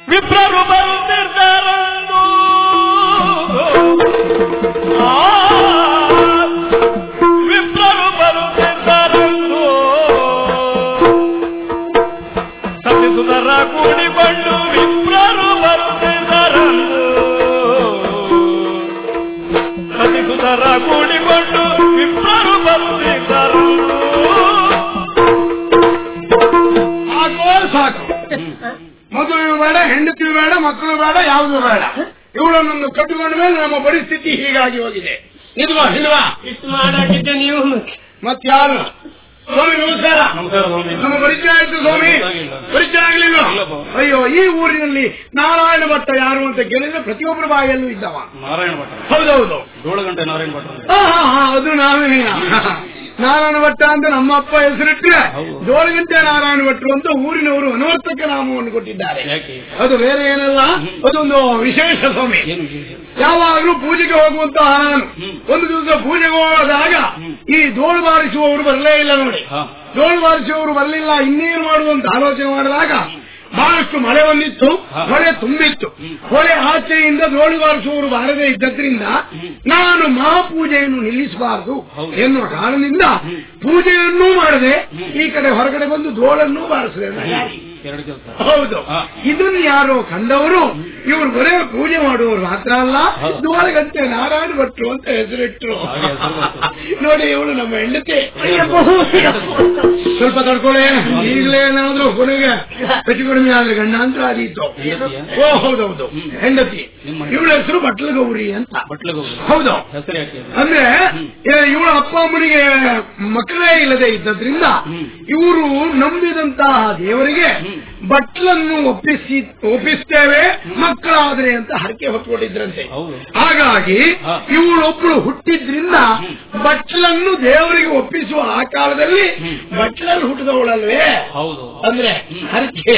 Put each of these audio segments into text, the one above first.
ವಿಪ್ರರು ಬರುತ್ತಿದ್ದಾರಂದು ಆ, ವಿಪ್ರರು ಬರುತ್ತಿದ್ದಾರಂದು ಸತಿಸುಧರ ಕೂಡಿಕೊಂಡು ವಿಪ್ರರು ಬರುತ್ತಿದ್ದಾರಂದು ಸತಿಸುಧರ ಕೂಡಿಕೊಂಡು ವಿಪ್ರರು ಬರುತ್ತಿದ್ದಾರಂದು ಸಾಕು ಸಾಕು ಮದುವೆ ಬೇಡ ಹೆಂಡತಿ ಬೇಡ ಮಕ್ಕಳು ಬೇಡ ಯಾವುದು ಬೇಡ ಇವಳನ್ನೊಂದು ಕಟ್ಟಿಕೊಂಡ ಮೇಲೆ ನಮ್ಮ ಪರಿಸ್ಥಿತಿ ಹೀಗಾಗಿ ಹೋಗಿದೆ ಇಲ್ವಾ ಇಲ್ವಾ ಇಷ್ಟು ಮಾಡಾಕಿದ್ದೆ ನೀವು ಮತ್ ಯಾರು ಸ್ವಾಮಿ ನಮಸ್ಕಾರ ನಮಸ್ಕಾರ ಸ್ವಾಮಿ ನಮ್ಮ ಪರಿಚಯ ಆಯ್ತು ಸ್ವಾಮಿ ಗೊತ್ತಾಗಿಲ್ಲ. ಪರಿಚಯ ಆಗ್ಲಿಲ್ಲ ಇಲ್ಲಪ್ಪ. ಅಯ್ಯೋ ಈ ಊರಿನಲ್ಲಿ ನಾರಾಯಣ ಭಟ್ಟ ಯಾರು ಅಂತ ಕೇಳಿದ್ರೆ ಪ್ರತಿಯೊಬ್ಬರ ಬಾಯಲ್ಲೂ ಇದ್ದವ ನಾರಾಯಣ ಭಟ್ಟ ಹೌದೌದು ಏಳು ಗಂಟೆ ನಾರಾಯಣ ಭಟ್ಟ ಅಂತ. ಹಾ ಹಾ ಹಾ ಅದು ನಾವೇ ನಾರಾಯಣ ಭಟ್ಟ ಅಂತ ನಮ್ಮ ಅಪ್ಪ ಹೆಸರಿಟ್ರೆ ಹೌದು. ದೋಳಗಂಟೆ ನಾರಾಯಣ ಭಟ್ರು ಅಂತ ಊರಿನವರು ಅನವರ್ತಕ ನಾಮವನ್ನು ಕೊಟ್ಟಿದ್ದಾರೆ ಯಾಕೆ ಅದು ಬೇರೆ ಏನಲ್ಲ ಅದೊಂದು ವಿಶೇಷ ಸ್ವಾಮಿ ಏನು ವಿಶೇಷ ಯಾವಾಗಲೂ ಪೂಜೆಗೆ ಹೋಗುವಂತಹ ನಾನು ಹ್ಮ್. ಒಂದು ದಿವಸ ಪೂಜೆಗೆ ಹೋದಾಗ ಹ್ಮ್. ಈ ದೋಳು ಬಾರಿಸುವವರು ಬರಲೇ ಇಲ್ಲ ನೋಡಿ ಹಾ ದೋಳು ಬಾರಿಸುವವರು ಬರಲಿಲ್ಲ ಇನ್ನೇನು ಮಾಡುವಂತ ಆಲೋಚನೆ ಮಾಡಿದಾಗ ಬಹಳಷ್ಟು ಮಳೆ ಬಂದಿತ್ತು ಹಾ. ಹೊಳೆ ತುಂಬಿತ್ತು ಹ್ಮ್. ಹೊಳೆ ಆಚೆಯಿಂದ ದೋಳು ಬಾರಿಸುವವರು ಬಾರದೇ ಇದ್ದದ್ರಿಂದ ಹ್ಮ್. ನಾನು ಮಹಾಪೂಜೆಯನ್ನು ನಿಲ್ಲಿಸಬಾರದು ಹೌದು. ಎನ್ನುವ ಕಾರಣದಿಂದ ಹ್ಮ್. ಪೂಜೆಯನ್ನೂ ಮಾಡದೆ ಹ್ಮ್. ಈ ಕಡೆ ಹೊರಗಡೆ ಬಂದು ದೋಳನ್ನೂ ಬಾರಿಸಿದೆ ನಾನು. ಎರಡು ಕೆಲಸ ಹೌದು ಹಾ. ಇದನ್ನು ಯಾರೋ ಕಂಡವರು ಇವರು ಬರೇ ಪೂಜೆ ಮಾಡುವವರು ಮಾತ್ರ ಅಲ್ಲ ಹೌದು. ದ್ವಾರಗಂಟೆ ನಾರಾಯಣ ಭಟ್ರು ಅಂತ ಹೆಸರಿಟ್ರು ಹಾಗೆ ಹೆಸರು ಬಂತು. ನೋಡಿ ಇವಳು ನಮ್ಮ ಹೆಂಡತಿ ಸ್ವಲ್ಪ ತಡ್ಕೊಳ್ಳೆ ಈಗಲೇ ಏನಾದ್ರು ಕೊನೆಗೆ ಹೆಚ್ಚು ಕಡಿಮೆ ಆದ್ರೆ ಗಂಡಾಂತರ ಆದೀತು ಹೆಂಡತಿಯಾ? ಓ ಹೌದೌದು ಹ್ಮ್. ಹೆಂಡತಿ ನಿಮ್ಮ ಇವಳ ಹೆಸರು ಬಟ್ಲ ಗೌರಿ ಅಂತ ಬಟ್ಲಿಗೆ ಹೋಗುದು ಹೌದು ಹೆಸರು ಯಾಕೆ ಅದು? ಅಂದ್ರೆ ಹ್ಮ್. ಇವಳ ಅಪ್ಪ ಅಮ್ಮನಿಗೆ ಮಕ್ಕಳೇ ಇಲ್ಲದೆ ಇದ್ದದ್ರಿಂದ ಹ್ಮ್. ಇವರು ನಂಬಿದಂತಹ ದೇವರಿಗೆ ಹ್ಮ್. ಬಟ್ಲನ್ನು ಒಪ್ಪಿಸಿ ಒಪ್ಪಿಸ್ತೇವೆ ಮಕ್ಕಳಾದ್ರೆ ಅಂತ ಹರಕೆ ಹೊತ್ಕೊಂಡಿದ್ರಂತೆ ಹೌದು. ಹಾಗಾಗಿ ಹಾ. ಇವಳೊಬ್ಳು ಹುಟ್ಟಿದ್ರಿಂದ ಹ್ಮ್. ಬಟ್ಲನ್ನು ದೇವರಿಗೆ ಒಪ್ಪಿಸುವ ಆ ಕಾಲದಲ್ಲಿ ಹ್ಮ್. ಬಟ್ಲಲ್ಲಿ ಹುಟ್ಟಿದವಳಲ್ವೇ ಹೌದು ಅಂದ್ರೆ ಹ್ಮ್. ಹರಕೆ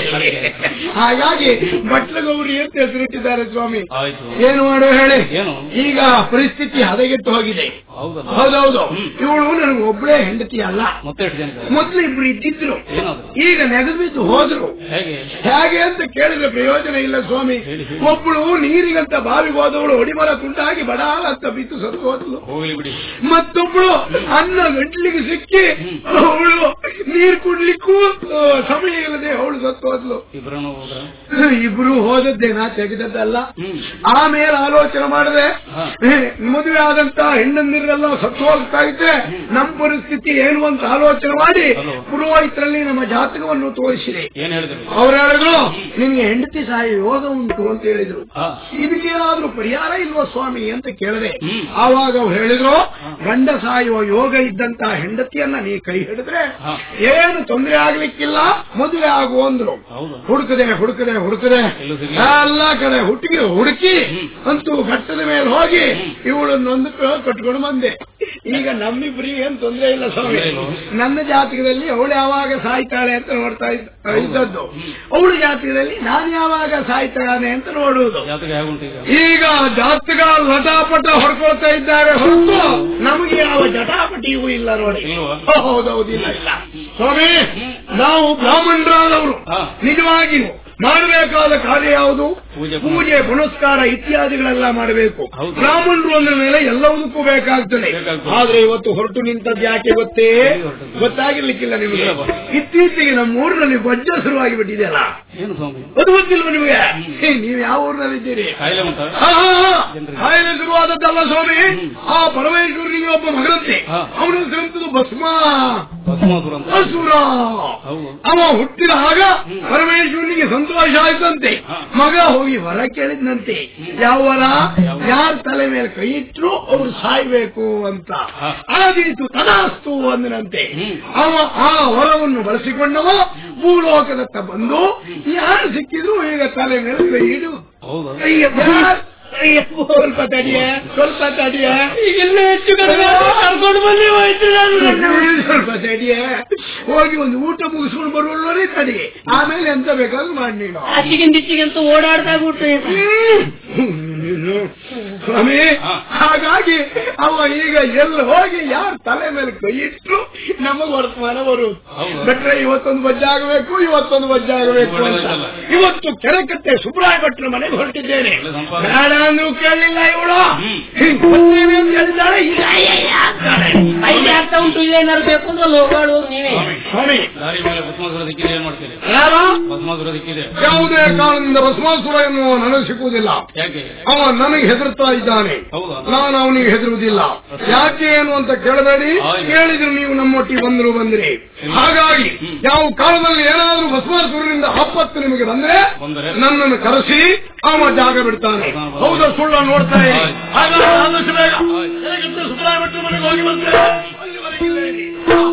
ಹಾಗಾಗಿ ಬಟ್ಲ ಗೌರಿ ಅಂತ ಹೆಸರಿಟ್ಟಿದ್ದಾರೆ ಸ್ವಾಮಿ ಆಯ್ತು ಏನು ಮಾಡುವ ಹೇಳಿ ಏನು? ಈಗ ಪರಿಸ್ಥಿತಿ ಹದಗೆಟ್ಟು ಹೋಗಿದೆ ಹೌದಲ್ಲ ಹೌದೌದು ಹ್ಮ್. ಇವಳು ನನಗೆ ಒಬ್ಬಳೇ ಹೆಂಡತಿ ಅಲ್ಲ ಮತ್ತೆ ಎಷ್ಟು ಜನ ಇದ್ದಾರೆ? ಮೊದ್ಲು ಇಬ್ರು ಇದ್ದಿದ್ರು ಏನಾದ್ರು ಈಗ ನೆಗೆದು ಬಿದ್ದು ಹೋದ್ರು ಹೇಗೆ ಹೇಗೆ ಅಂತ ಕೇಳಿದ್ರೆ ಪ್ರಯೋಜನ ಇಲ್ಲ ಸ್ವಾಮಿ ಹೇಳಿ, ಹೇಳಿ. ಒಬ್ಬಳು ನೀರಿಗಂತ ಬಾವಿಗೆ ಹೋದವಳು ಹೊಡಿಮರ ತುಂಟಾಗಿ ಬಡಾಲ ಅಂತ ಬಿದ್ದು ಸತ್ತು ಹೋದ್ಲು ಹೋಗ್ಲಿ ಬಿಡಿ ಮತ್ತೊಬ್ಳು ಅನ್ನ ಗಂಟ್ಲಿಗೆ ಸಿಕ್ಕಿ ಹ್ಮ್. ಅವಳು ನೀರ್ ಕುಡ್ಲಿಕ್ಕೂ ಆ, ಸಮಯ ಇಲ್ಲದೆ ಅವಳು ಸತ್ತು ಹೋದ್ಲು ಇಬ್ಬರನ್ನು ಹೋದ್ರ ಇಬ್ರು ಹೋದದ್ದೇನಾ ತೆಗೆದದ್ದಲ್ಲ ಹ್ಮ್ ಆಮೇಲೆ ಆಲೋಚನೆ ಮಾಡಿದೆ ಹಾ. ಮದುವೆ ಆದಂತ ಹೆಣ್ಣಂದಿರೆಲ್ಲ ಸತ್ತು ಹೋಗ್ತಾ ಇದ್ರೆ ಹ್ಮ್. ನಮ್ಮ ಪರಿಸ್ಥಿತಿ ಏನು ಅಂತ ಆಲೋಚನೆ ಮಾಡಿ ಹಲೋ. ಪುರೋಹಿತರಲ್ಲಿ ನಮ್ಮ ಜಾತಕವನ್ನು ತೋರಿಸಿದೆ ಏನ್ ಹೇಳಿದ್ರು ಅವ್ರು ಹೇಳಿದ್ರು ನಿಮ್ಗೆ ಹೆಂಡತಿ ಸಾಯಿ ಯೋಗ ಉಂಟು ಅಂತ ಹೇಳಿದ್ರು ಹಾ ಇದಕ್ಕೇನಾದ್ರೂ ಪರಿಹಾರ ಇಲ್ವಾ ಸ್ವಾಮಿ ಅಂತ ಕೇಳಿದೆ ಹ್ಮ್. ಆವಾಗ ಅವ್ರು ಹೇಳಿದ್ರು ಹಾ. ಗಂಡ ಸಾಯುವ ಯೋಗ ಇದ್ದಂತ ಹೆಂಡತಿಯನ್ನ ನೀ ಕೈ ಹಿಡಿದ್ರೆ ಹಾ. ಏನು ತೊಂದರೆ ಆಗ್ಲಿಕ್ಕಿಲ್ಲ ಮದುವೆ ಆಗು ಅಂದ್ರು ಹೌದು ಹುಡುಕದೆ ಹುಡುಕದೆ ಹುಡುಕದೆ ಎಲ್ಲೂ ಸಿಗ್ಲಿಲ್ಲ. ಎಲ್ಲ ಕಡೆ ಹುಟ್ಟಿಗೆ ಹುಡುಕಿ ಹ್ಮ್. ಅಂತೂ ಘಟ್ಟದ ಮೇಲೆ ಹೋಗಿ ಹ್ಮ್. ಇವಳನ್ನೊಂದು ಕಟ್ಕೊಂಡು ಬಂದೆ ಈಗ ನಮ್ಮಿಬ್ಬರಿಗೆ ಏನ್ ತೊಂದರೆ ಇಲ್ಲ ಸ್ವಾಮಿ ತೊಂದ್ರೆ ಇಲ್ವಾ? ನನ್ನ ಜಾತಕದಲ್ಲಿ ಅವಳು ಯಾವಾಗ ಸಾಯ್ತಾಳೆ ಅಂತ ನೋಡ್ತಾ ಇದ್ದ ಹೌದು. ಇದ್ದದ್ದು ಹ್ಮ್. ಅವಳು ಜಾತಕದಲ್ಲಿ ನಾನು ಯಾವಾಗ ಸಾಯ್ತಾಳೆ ಅಂತ ನೋಡುವುದು ಜಾತಕ ಹೇಗುಂಟು ಈಗ ಈಗ ಜಾತಕ ಲಟಾಪಟ ಹೊಡ್ಕೊಳ್ತಾ ಇದ್ದಾರೆ ಹೊರತು ನಮಗೆ ಯಾವ ಜಟಾಪಟಿಯೂ ಇಲ್ಲ ನೋಡಿ ಇಲ್ವಾ? ಓ, ಹೌದೌದು ಇಲ್ಲ ಇಲ್ಲ ಸ್ವಾಮಿ ನಾವು ಬ್ರಾಹ್ಮಣರಾದವರು ಹಾ. ನಿಜವಾಗಿಯೂ ಮಾಡಬೇಕಾದ ಕಾರ್ಯ ಯಾವುದು ಪೂಜೆ ಪೂಜೆ ಪುನಸ್ಕಾರ ಇತ್ಯಾದಿಗಳೆಲ್ಲ ಮಾಡಬೇಕು ಹೌದು. ಬ್ರಾಹ್ಮಣರು ಅಂದ ಮೇಲೆ ಎಲ್ಲದಕ್ಕೂ ಬೇಕಾಗ್ತದೆ ಬೇಕಾಗ್ತದೆ. ಆದ್ರೆ ಇವತ್ತು ಹೊರಟು ನಿಂತದ್ದು ಯಾಕೆ ಗೊತ್ತೇ ಎಲ್ಲಿ ಹೊರಟದ್ದು? ಗೊತ್ತಾಗಿರ್ಲಿಕ್ಕಿಲ್ಲ ನಿಮಗೆ ಇಲ್ಲಪ್ಪ. ಇತ್ತೀಚೆಗೆ ನಮ್ಮ ಊರಿನಲ್ಲಿ ಬಜ್ಜ ಶುರುವಾಗಿ ಬಿಟ್ಟಿದೆಯಲ್ಲ ಏನು ಸ್ವಾಮಿ ಅದು ಗೊತ್ತಿಲ್ವ ನಿಮಗೆ ಹೇ, ನೀವು ಯಾವ ಊರಿನಲ್ಲಿದ್ದೀರಿ ಕಾಯಿಲೆ ಉಂಟಾ ಹಾ, ಹಾ, ಹಾ. ಜನರಿಗೆ. ಕಾಯಿಲೆ ಶುರುವಾದದ್ದಲ್ಲ ಸ್ವಾಮಿ ಹ್ಮ್. ಆ ಪರಮೇಶ್ವರನಿಗೆ ಒಬ್ಬ ಮಗನಂತೆ ಹಾ. ಅವನ ಹೆಸರಂತದ್ದು ಭಸ್ಮ ಭಸ್ಮಾಸುರ ಅಂತ ಅಸುರ ಹೌದು ಅವ ಹುಟ್ಟಿದ ಆಗ ಹ್ಮ್. ಪರಮೇಶ್ವರನಿಗೆ ಸಂತೋಷ ಆಯ್ತಂತೆ ಹಾ. ಮಗ ಹೋಗಿ ವರ ಕೇಳಿದ್ನಂತೆ ಯಾವ ವರ ಯಾವ? ಯಾರ ತಲೆ ಮೇಲೆ ಕೈ ಇಟ್ರು ಅವ್ರು ಸಾಯ್ಬೇಕು ಅಂತ ಹಾ. ಆದೀತು ತದಾಸ್ತು ಅಂದನಂತೆ ಹ್ಮ್. ಅವ ಆ ವರವನ್ನು ಬಳಸಿಕೊಂಡವ ಭೂಲೋಕದತ್ತ ಬಂದು ಯಾರು ಸಿಕ್ಕಿದ್ರು ಈಗ ತಲೆ ಮೇಲೆ ಕೈ ಇಡು ಹೌದಾ ಅಯ್ಯ, ಯಾರ್- ಅಯ್ಯ, ಸ್ವಲ್ಪ ತಡಿಯ ಸ್ವಲ್ಪ ತಡಿಯ ಈಗೆಲ್ಲ ಹೆಚ್ಚು ಕಡಿಮೆ ಕರ್ಕೊಂಡು ಬಂದು ಹೋಯ್ತು ಸ್ವಲ್ಪ ತಡಿಯ ಹೋಗಿ ಒಂದು ಊಟ ಮುಗಿಸ್ಕೊಂಡು ಬರುವಲ್ಲೇ ತಡಿ ಆಮೇಲೆ ಎಂತ ಬೇಕಾದ್ರೂ ಮಾಡಿ ನೀನು ಆಚೆಗೆ ನಿಚ್ಚಿಗೆ ಅಂತ ಓಡಾಡ್ತಾ ಬಿಟ್ಟು ನೀನು ಸ್ವಾಮಿ ಹಾ. ಹಾಗಾಗಿ ಅವ ಈಗ ಎಲ್ಲಿ ಹೋಗಿ ಯಾರ ತಲೆ ಮೇಲೆ ಕೈ ಇಟ್ರು ನಮಗ್ ವರ್ತಮಾನ ಬರುವುದು ಹೌದು. ಬಿಟ್ರೆ ಇವತ್ತೊಂದು ವಜ್ಜೆ ಆಗಬೇಕು ಇವತ್ತೊಂದು ವಜ್ಜೆ ಆಗಬೇಕು ಅಂತ ಒಳ್ಳೆದಾಯ್ತಲ್ಲ. ಇವತ್ತು ಕೆರೆಕಟ್ಟೆ ಸುಬ್ರಾಯ ಭಟ್ರ ಮನೆಗೆ ಹೊರಟಿದ್ದೇನೆ ಒಳ್ಳೆ ಸಂಪಾದನೆ. ಬೇಡ ಅಂದ್ರೂ ಕೇಳಲಿಲ್ಲ ಇವಳು ಹ್ಮ್. ಬರ್ತೀವಿ ಅಂತ ಹೇಳಿದ್ದಾಳೆ ಈಗ ಅಯ್ಯಯ್ಯ ಅಂತಾಳೆ. ಐದೇ ಅರ್ಥ ಉಂಟು ಇದೇನಾರು ಬೇಕು ಅಂದ್ರೆ ಅಲ್ಲಿ ಹೋಗಾಡು ನೀವೇ ಸ್ವಾಮಿ, ಸ್ವಾಮಿ ದಾರಿ ಮೇಲೆ ಭಸ್ಮಾಸುರ ದಿಕ್ಕಿದೆ ಏನ್ ಮಾಡ್ತೀರಿ ಯಾರು ಭಸ್ಮಾಸುರ ದಿಕ್ಕಿದೆ ಯಾವುದೇ ಕಾರಣದಿಂದ ಭಸ್ಮಾಸುರ ಎನ್ನುವ ನನಗೆ ಸಿಕ್ಕುವುದಿಲ್ಲ ಯಾಕೆ ಅವ ನನಗೆ ಹೆದರ್ತಾ ಇದ್ದಾನೆ ಹೌದಾ? ನಾನು ಅವನಿಗೆ ಹೆದರುವುದಿಲ್ಲ ಯಾಕೆ ಏನು ಅಂತ ಕೇಳಬೇಡಿ ಆಯ್ತು. ಕೇಳಿದ್ರು ನೀವು ನಮ್ಮೊಟ್ಟಿಗೆ ಬಂದ್ರು ಬಂದ್ರಿ ಹಾಗಾಗಿ ಯಾವ ಕಾಲದಲ್ಲಿ ಏನಾದ್ರೂ ಭಸ್ಮಾಸುರನಿಂದ ಆಪತ್ತು ನಿಮಗೆ ಬಂದ್ರೆ ಬಂದರೆ? ನನ್ನನ್ನು ಕರೆಸಿ ಅವ ಜಾಗ ಬಿಡ್ತಾನೆ ನಾನು ಬರ್ತೇನೆ. ಹೌದಾ ಸುಳ್ಳ ನೋಡ್ತಾ ಇರಿ ಆಯ್ತು. ಹಾಗಾಗಿ ಆದಷ್ಟು ಬೇಗ ಆಯ್ತು. ಹೇಗಿತ್ತು ಸುಬ್ರಾಯ ಭಟ್ರ ಮನೆಗೆ ಹೋಗಿ ಬರ್ತೇನೆ ಅಲ್ಲಿವರೆಗೆ ಇಲ್ಲೇ ಇರಿ.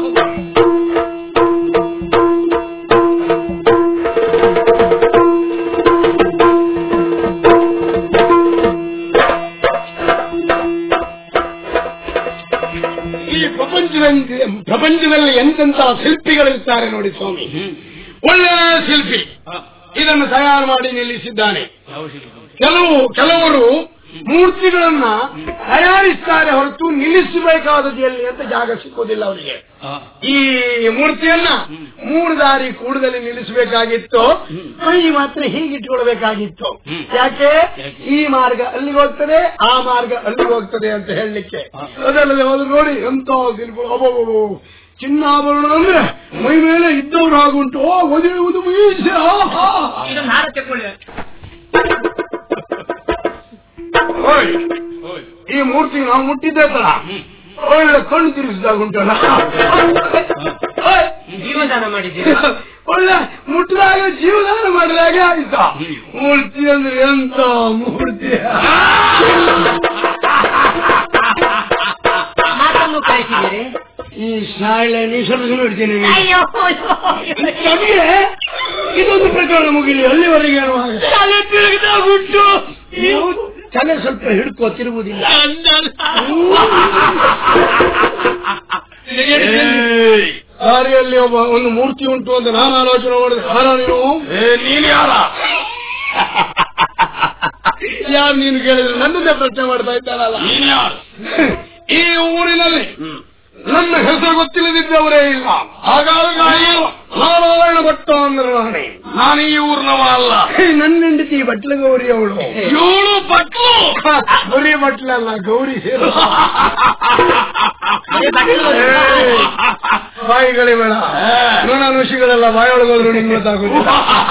ಈ ಪ್ರಪಂಚದಲ್ಲಿ ಪ್ರಪಂಚದಲ್ಲಿ ಎಂತೆಂತ ಶಿಲ್ಪಿಗಳಿರ್ತಾರೆ ನೋಡಿ ಸ್ವಾಮಿ ಹ್ಮ್ ಒಳ್ಳೆಯ ಶಿಲ್ಪಿ ಹಾ. ಇದನ್ನು ತಯಾರು ಮಾಡಿ ನಿಲ್ಲಿಸಿದ್ದಾನೆ ಯಾವ ಶಿಲ್ಪ ಕೆಲವು ಕೆಲವರು ಮೂರ್ತಿಗಳನ್ನ ತಯಾರಿಸ್ತಾರೆ ಹೊರತು ನಿಲ್ಲಿಸಬೇಕಾದದ್ದು ಎಲ್ಲಿ ಅಂತ ಜಾಗ ಸಿಕ್ಕೋದಿಲ್ಲ ಅವರಿಗೆ ಹಾ. ಈ ಮೂರ್ತಿಯನ್ನ ಮೂರು ದಾರಿ ಕೂಡದಲ್ಲಿ ನಿಲ್ಲಿಸಬೇಕಾಗಿತ್ತು ಕೈ ಮಾತ್ರ ಹೀಗಿಟ್ಕೊಳ್ಬೇಕಾಗಿತ್ತು ಹ್ಮ್. ಯಾಕೆ ಯಾಕೆ? ಈ ಮಾರ್ಗ ಅಲ್ಲಿಗೆ ಹೋಗ್ತದೆ ಆ ಮಾರ್ಗ ಅಲ್ಲಿಗೆ ಹೋಗ್ತದೆ ಅಂತ ಹೇಳಲಿಕ್ಕೆ ಹಾ. ಅದಲ್ಲದೆ ಹೋದ್ರೆ ನೋಡಿ ಎಂತ ಶಿಲ್ಪಗಳು ಅಬ್ಬಬ್ಬಬ್ಬ. ಚಿನ್ನಾಭರಣ ಅಂದ್ರೆ ಮೈ ಮೇಲೆ ಇದ್ದವ್ರು ಹಾಗುಂಟು ಓ ಒದೆಯುವುದು ಮೀಸೆ ಆಹಾ. ಇದನ್ನ ಹಾರ ತಕೊಳ್ಳಿ ಓಯ್, ಓಯ್. ಈ ಮೂರ್ತಿ ನಾವು ಮುಟ್ಟಿದ್ದೆ ತರ ಹ್ಮ್. ಒಳ್ಳೆ ಕಣ್ಣು ತಿರುಗಿಸಿದಾಗ ಉಂಟಲ್ಲ ಓಯ್, ಜೀವದಾನ ಮಾಡಿದ್ದೀರಿ ಒಳ್ಳೆ ಮುಟ್ಟಿದಾಗ ಜೀವದಾನ ಮಾಡಿದಾಗ ಆಯ್ತಾ ಮೂರ್ತಿ ಅಂದ್ರೆ ಎಂತ ಮೂರ್ತಿ ಮಾತನ್ನು ಕಳಿಸಿದ್ದೀರಿ ಈ ಶಾಲೆ ನೀ ಸ್ವಲ್ಪ ನೋಡ್ತೀನಿ ಅಯ್ಯೋ ನಮಗೆ ಇದೊಂದು ಪ್ರಕರಣ ಮುಗಿಲಿ ಅಲ್ಲಿವರೆಗೆ ಏನು ಆಗಲ್ಲ. ತಲೆ ತಿರುಗಿದಾಗ ಉಂಟು ನೀವು ತಲೆ ಸ್ವಲ್ಪ ಹಿಡ್ಕೋ ತಿರುಗುದಿಲ್ಲ ಏಯ್, ದಾರಿಯಲ್ಲಿ ಒಬ್ಬ ಒಂದು ಮೂರ್ತಿ ಉಂಟು ಅಂತ ನಾನು ಆಲೋಚನೆ ಮಾಡಿದೆ ಯಾರ ನೀನು ನೀನು ಯಾರ ಯಾರು ನೀನು ಕೇಳಿದ್ರೆ ನನ್ನನ್ನೇ ಪ್ರಶ್ನೆ ಮಾಡ್ತಾ ಇದ್ದಾರಲ್ಲ ಈ ಊರಿನಲ್ಲಿ ನನ್ನ ಹೆಸರು ಗೊತ್ತಿಲ್ಲದಿದ್ದವರೇ ಇಲ್ಲ ಹಾಗಾಗಿ ನಾರಾಯಣ ಭಟ್ಟ ಅಂದ್ರೆ ನಾನೇ ನಾನು ಈ ಊರಿನವ ಅಲ್ಲ ನನ್ನ ಹೆಂಡತಿ ಬಟ್ಲ ಗೌರಿ ಅವಳು ಇವಳು ಬಟ್ಲು ಗೌರಿ ಬಟ್ಲಲ್ಲ ಗೌರಿ ಸೇರು ಬಾಯಿಗಳೇ ಬೇಡ ನೋಣ ಋಷಿಗಳೆಲ್ಲ ಬಾಯೊಳಗೋದ್ರು ನಿಮ್ಗೆ ಗೊತ್ತಾಗುದಿಲ್ಲ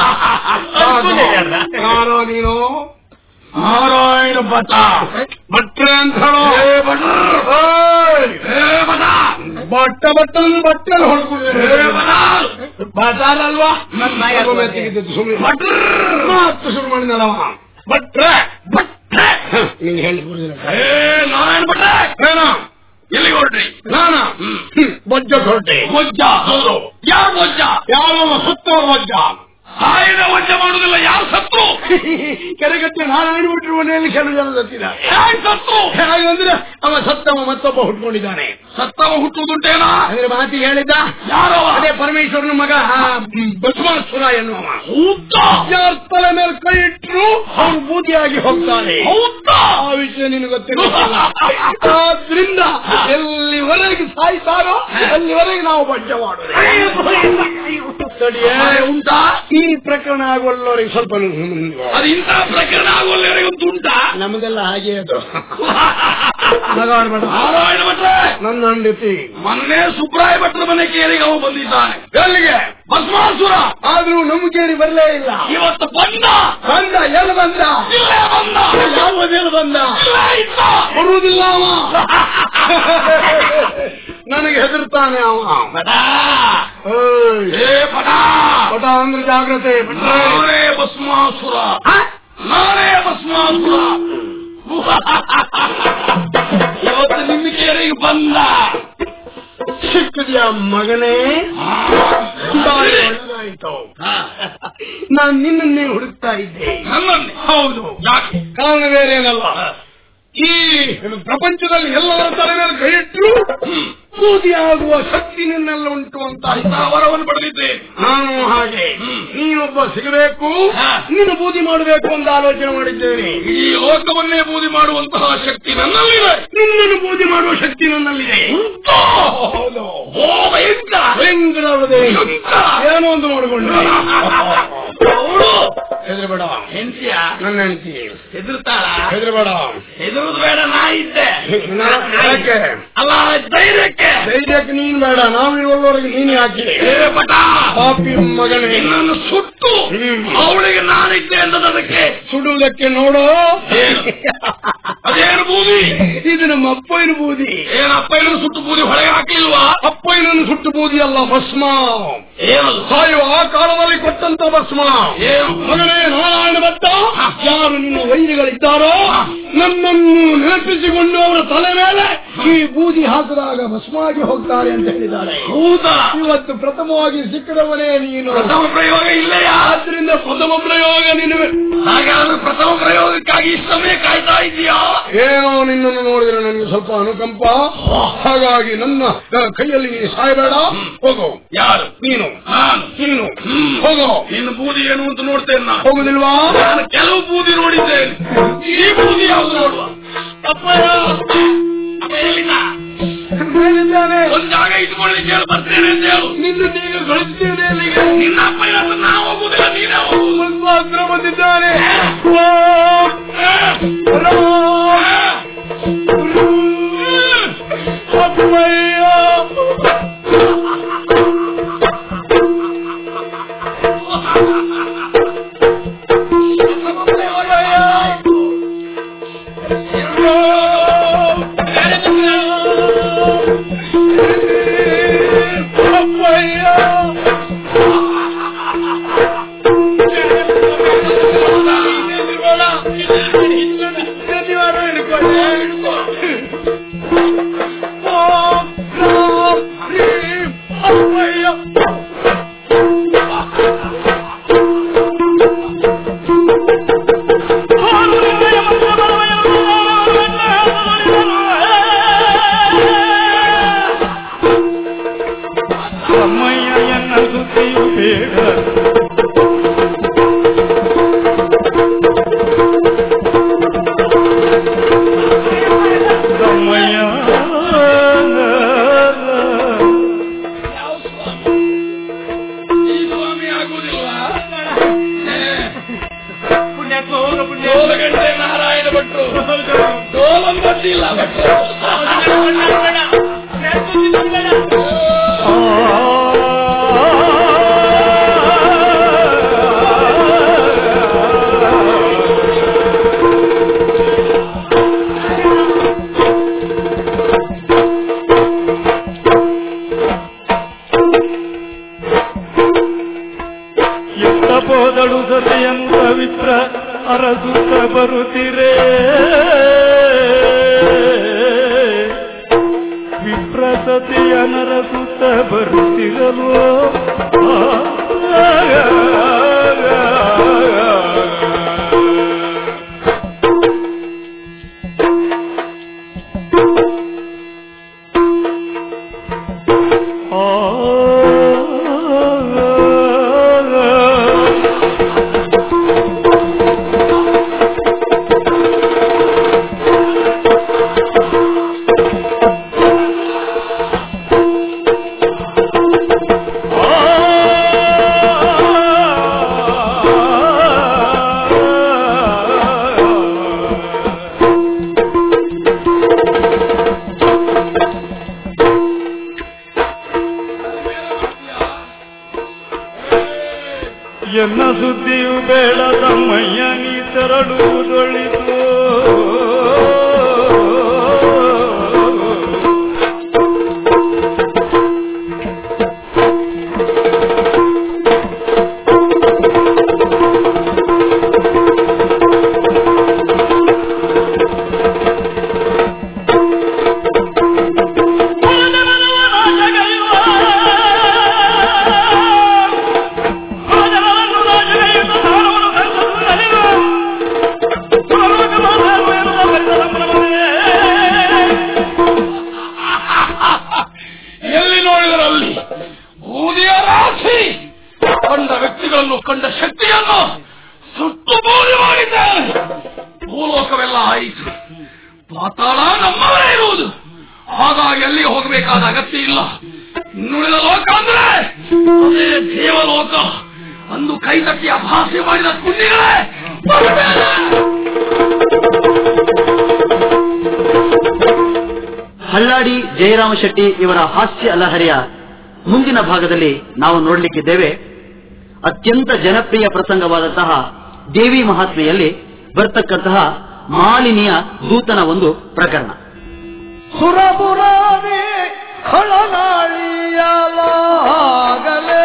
ಯಾರೋ ನೀನು ನಾರಾಯಣ ಭಟ್ಟ ಭಟ್ರೆ ಅಂತ ಹೇಳೋ ಓಯ್! ಬಟ್ಟ ಬಟ್ಟ ಬಟ್ಟೆಲ್ಲ ಹೊಡ್ಕೊಂಡಿದ್ದಾರೆ ಬಾಟಾರಲ್ವಾ ನನ್ ಬಾಯಿ ಹಾಕ್ಕೊಂಡೆ. ಸುಮ್ಮನೆ ಮಾತು ಶುರು ಮಾಡಿದಳವ ಭಟ್ರೆ ಭಟ್ರೆ ನಿಂಗೆ ಹೇಳಿ ನಾರಾಯಣ ಭಟ್ರೆ ಏನ ಎಲ್ಲಿಗೆ ಹೊರಟ್ರಿ ನಾನ ಬೊಜ್ಜ ಹೊರಟೆ ಬೊಜ್ಜ ಹೌದು ಯಾವ ಬೊಜ್ಜ ಯಾವ ಸತ್ತವ ಬೊಜ್ಜ ಸಾಯದ ವಜ್ಜ ಮಾಡುದಿಲ್ಲ ಯಾರು ಸತ್ತು ಕೆರೆಗಟ್ಟೆ ನಾರಾಯಣ ಬಿಟ್ಟರು ಮನೆಯಲ್ಲಿ ಕೆಲವು ಜನ ಸತ್ತಿದ್ದಾರೆ ಸತ್ತು ಹಾಗಂದ್ರೆ ಅವ ಸತ್ತವ ಮತ್ತೊಬ್ಬ ಹುಟ್ಕೊಂಡಿದ್ದಾನೆ ಸತ್ತವ ಹುಟ್ಟುವುದುಂಟೇನಾ ಅಂದ್ರೆ ಮಾತಿ ಹೇಳಿದ್ದ ಯಾರೋ ಅದೇ ಪರಮೇಶ್ವರನ ಮಗ ಬಸವಾಸುರ ಎನ್ನುವ ಯಾರ ತಲೆ ಮೇಲೆ ಕೈ ಇಟ್ಟರು ಅವನು ಬೂದಿಯಾಗಿ ಹೋಗ್ತಾನೆ ಆ ವಿಷಯ ನಿನಗೆ ಗೊತ್ತಿಲ್ಲ ಆದ್ರಿಂದ ಎಲ್ಲಿವರೆಗೆ ಸಾಯ್ತಾರೋ ಅಲ್ಲಿವರೆಗೆ ನಾವು ಬಡ್ಜ ಮಾಡೋದು ಉಂಟಾ ಈ ಪ್ರಕರಣ ಆಗುವಲ್ಲವರಿಗೆ ಸ್ವಲ್ಪ ಅದು ಇಂಥ ಪ್ರಕರಣ ಆಗುವಲ್ಲಿವರೆಗಂತೂ ಉಂಟಾ ನಮ್ಮದೆಲ್ಲ ಹಾಗೆ ಅದು ನಗಾಡ್ಬೇಡ. ನಾರಾಯಣ ಭಟ್ರೆ ನನ್ನ ಹೆಂಡತಿ ಮೊನ್ನೆ ಸುಬ್ರಾಯ ಭಟ್ರ ಮನೆ ಕೇರಿಗೆ ಅವ ಬಂದಿದ್ದಾನೆ ಎಲ್ಲಿಗೆ ಭಸ್ಮಾಸುರ ಆದ್ರೂ ನಮ್ಮ ಕೇಳಿ ಬರಲೇ ಇಲ್ಲ ಇವತ್ತು ಬಂದ ಬಂದ ಎಲ್ಲಿ ಬಂದ ಇಲ್ಲೇ ಬಂದ ಯಾವುದೇನು ಬಂದ ಇಲ್ಲೇ ಇದ್ದ. ಬರುವುದಿಲ್ಲ ಅವ ನನಗೆ ಹೆದರ್ತಾನೆ ಅವ ಬಡ. ಏಯ್, ಏ ಬಡ. ಪಟ ಅಂದ್ರೆ ಜಾಗ್ರತೆ ಬಿಟ್ರೆ ನಾನೇ ಭಸ್ಮಾಸುರ ನಾನೇ ಭಸ್ಮಾಸುರ ಇವತ್ತು ನಿಮ್ಮ ಕೇರಿಗೆ ಬಂದ ಸಿಕ್ಕಿದ್ಯಾ ಮಗನೇ ಬಾರಿ ಒಳ್ಳೆದಾಯ್ತು. ನಾನ್ ನಿನ್ನನ್ನೇ ಹುಡುಕ್ತಾ ಇದ್ದೆ ನನ್ನನ್ನೇ ಹೌದು ಯಾಕೆ ಕಾರಣ ಬೇರೆ ಏನಲ್ಲ ಈ ಪ್ರಪಂಚದಲ್ಲಿ ಎಲ್ಲರ ತಲೆ ಮೇಲೆ ಕೈ ಇಟ್ಟರು ಬೂದಿ ಆಗುವ ಶಕ್ತಿ ನಿನ್ನೆಲ್ಲ ಉಂಟು ಅಂತ ಅಂತ ವರವನ್ನು ಪಡೆದಿದ್ದೇನೆ ನಾನು ಹಾಗೆ ಹ್ಮ್. ನೀನೊಬ್ಬ ಸಿಗಬೇಕು ಹಾ. ನೀನು ಬೂದಿ ಮಾಡಬೇಕು ಅಂತ ಆಲೋಚನೆ ಮಾಡಿದ್ದೇನೆ ಇಡೀ ಲೋಕವನ್ನೇ ಬೂದಿ ಮಾಡುವಂತಹ ಶಕ್ತಿ ನನ್ನಲ್ಲಿದೆ ನಿನ್ನನ್ನು ಬೂದಿ ಮಾಡುವ ಶಕ್ತಿ ನನ್ನಲ್ಲಿದೆ ಉಂಟು. ಓ ಭಯಂಕರ ಭಯಂಕರವಾದ ಎಂತ? ಏನೋ ಒಂದು ಮಾಡಿಕೊಂಡೆ ಅವಳು ಹೆದರಬೇಡ ಹೆಂಡತಿಯ ನನ್ನ ಹೆಂಡತಿ ಹೆದರ್ತಾಳ ಹೆದರಬೇಡ ಹೆದರುದು ಬೇಡ ನಾ ಇದ್ದೆ ಯಾಕೆ ಅಲ್ಲ ಧೈರ್ಯಕ್ಕೆ ಧೈರ್ಯಕ್ಕೆ ನೀನ್ ಬೇಡ ನಾವಿರುವವರೆಗೆ ನೀನು ಯಾಕೆ ಏ ಪಟ ಪಾಪಿ ಮಗನೇ ನಿನ್ನನ್ನು ಸುಟ್ಟು ಹ್ಮ್. ಅವಳಿಗೆ ನಾನಿದ್ದೆ ಅನ್ನೋದಕ್ಕೆ ಸುಡುವುದಕ್ಕೆ ನೋಡು ಏನು? ಅದೇನು ಬೂದಿ ಇದು ನಮ್ಮ ಅಪ್ಪಯ್ಯನ ಬೂದಿ ಏನಪ್ಪ ಇದನ್ನು ಸುಟ್ಟು ಬೂದಿ ಹೊಳೆಗೆ ಹಾಕ್ಲಿಲ್ವಾ ಅಪ್ಪಯ್ಯನನ್ನು ಸುಟ್ಟು ಬೂದಿ ಅಲ್ಲ ಭಸ್ಮ ಏನದು ಸಾಯುವ ಆ ಕಾಲದಲ್ಲಿ ಕೊಟ್ಟಂತ ಭಸ್ಮ ಏನು ಮಗನೇ ನಾರಾಯಣ ಭತ್ತ ಯಾರು ನಿನ್ನ ವೈರಿಗಳಿದ್ದಾರೋ ನನ್ನನ್ನು ನೆನಪಿಸಿಕೊಂಡು ಅವರ ತಲೆ ಮೇಲೆ ಈ ಬೂದಿ ಹಾಕಿದಾಗ ಭಸ್ಮಾಗಿ ಹೋಗ್ತಾರೆ ಅಂತ ಹೇಳಿದ್ದಾರೆ ಹೌದಾ ಇವತ್ತು ಪ್ರಥಮವಾಗಿ ಸಿಕ್ಕದವನೇ ನೀನು ಪ್ರಥಮ ಪ್ರಯೋಗ ಇಲ್ಲಯ್ಯ ಆದ್ರಿಂದ ಪ್ರಥಮ ಪ್ರಯೋಗ ನೀನು ಹಾಗಾದ್ರೆ ಪ್ರಥಮ ಪ್ರಯೋಗಕ್ಕಾಗಿ ಇಷ್ಟು ಸಮಯ ಕಾಯ್ತಾ ಇದೆಯಾ ಏನೋ ನಿನ್ನನ್ನು ನೋಡಿದ್ರೆ ನನಗೆ ಸ್ವಲ್ಪ ಅನುಕಂಪ ಹಾಗಾಗಿ ನನ್ನ ಆ, ಕೈಯಲ್ಲಿ ನೀನು ಸಾಯಬೇಡ ಹೋಗು ಯಾರು ನೀನು ನಾನು ನೀನು ಹ್ಮ್. ಹೋಗು ಇನ್ನು ಬೂದಿ ಏನು ಅಂತ ನೋಡ್ತೇನೆ ನಾನು ಹೋಗುದಿಲ್ವಾ ನಾನು ಕೆಲವು ಬೂದಿ ನೋಡಿದ್ದೇನೆ ಈ ಬೂದಿ ಯಾವ್ದು ನೋಡುವ ಅಪ್ಪಯ್ಯ ಅಪ್ಪ ಎಲ್ಲಿಂದ? ಹೇಳಿದ್ದಾನೆ ಒಂದ್ ಜಾಗ ಇಟ್ಕೊಳ್ಳಿಕ್ಕೆ ಹೇಳಿ ಬರ್ತೇನೆ ಅಂತ ಹೇಳು ನಿನ್ನ ನೀನು ಕಳಿಸ್ತೇನೆ ಅಲ್ಲಿಗೆ ನಿನ್ನ ಅಪ್ಪ ಇರತ್ತ ನಾ ಹೋಗುದಿಲ್ಲ ನೀನೇ ಹೋಗುದು ಸ್ವಲ್ಪ ಹತ್ರ ಬಂದಿದ್ದಾನೆ ಓ, ರಾಮ, ಅಪ್ಪಯ್ಯ ಅಮ್ಮಯ್ಯ ಎನ್ನ ಸುದ್ದಿಯು ಬೇಡ ಅಮ್ಮಯ್ಯ ಈ ಸ್ವಾಮಿ ಆಗುದಿಲ್ವಾ ಪುಣ್ಯಾತ್ಮ ಹೋಗ ಪುಣ್ಯ ಏಳು ಗಂಟೆ ನಾರಾಯಣ ಭಟ್ರು ಡೋಲನ್ ಬಡ್ಡಿಲ್ಲ ಭಟ್ರು ಎತ್ತ ಬೋದಳು ಸತೆಯನ್ನು ಪವಿತ್ರ ಅರಸುತ್ತ ಬರುತ್ತಿರೇ ವಿಪ್ರಸತಿಯ ನರಸುತ್ತ ಬರುತ್ತಿರಲು ಎನ್ನ ಸುದ್ದಿಯು ಬೇಡ ತಮ್ಮಯ್ಯ ನೀ ತೆರಳುವುದೊಳಿತು ರಾಜ ಭೂಲೋಕವೆಲ್ಲ ಆಯಿತು ಪಾತಾಳ ನಮ್ಮವರೇ ಇರುವುದು ಹಾಗಾಗಿ ಎಲ್ಲಿ ಹೋಗಬೇಕಾದ ಅಗತ್ಯ ಇಲ್ಲ ಇನ್ನುಳಿದ ಲೋಕ ಅಂದ್ರೆ ಅದೇ ದೇವಲೋಕ ಅಂದು ಕೈತಟ್ಟಿ ಅಭಾಸ್ಯ ಮಾಡಿದ ಪುಣ್ಯಗಳೇ ಬರಬೇಡ! ಹಳ್ಳಾಡಿ ಜಯರಾಮ ಶೆಟ್ಟಿ ಇವರ ಹಾಸ್ಯ ಲಹರಿಯ ಮುಂದಿನ ಭಾಗದಲ್ಲಿ ನಾವು ನೋಡಲಿಕ್ಕಿದ್ದೇವೆ ಅತ್ಯಂತ ಜನಪ್ರಿಯ ಪ್ರಸಂಗವಾದಂತಹ ದೇವಿ ಮಹಾತ್ಮೆಯಲ್ಲಿ ಬರ್ತಕ್ಕಂತಹ ಮಾಲಿನಿಯ ದೂತನ ಒಂದು ಪ್ರಕರಣ ಸುರಪುರಾಣಿ ಖಳನಾಳಿಯಲಾಗಲೇ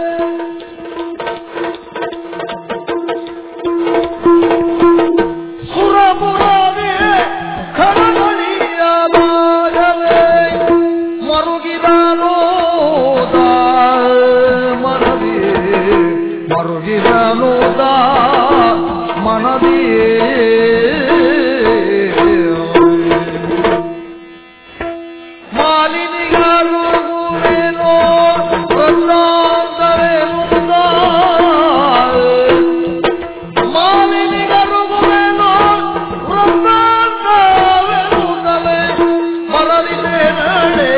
ಸುರಪುರಾಣಿ ಖಳನಾಳಿಯಲಾಗಲೇ ಮರುಗಿದನೋದ ಮನದಿ ಮರುಗಿದನೋದ ಮನದಿ ಮಾಲಿನಿಗಾಗುವುದೇನೋ ವೃತ್ತಾಂತವೇನುಂದ ಮಾಲಿನಿಗರುಗುವೇನೋ ವೃತ್ತಾಂತವೇನುಂದಲೇ ಮರಳಿದೆ ನಡೆ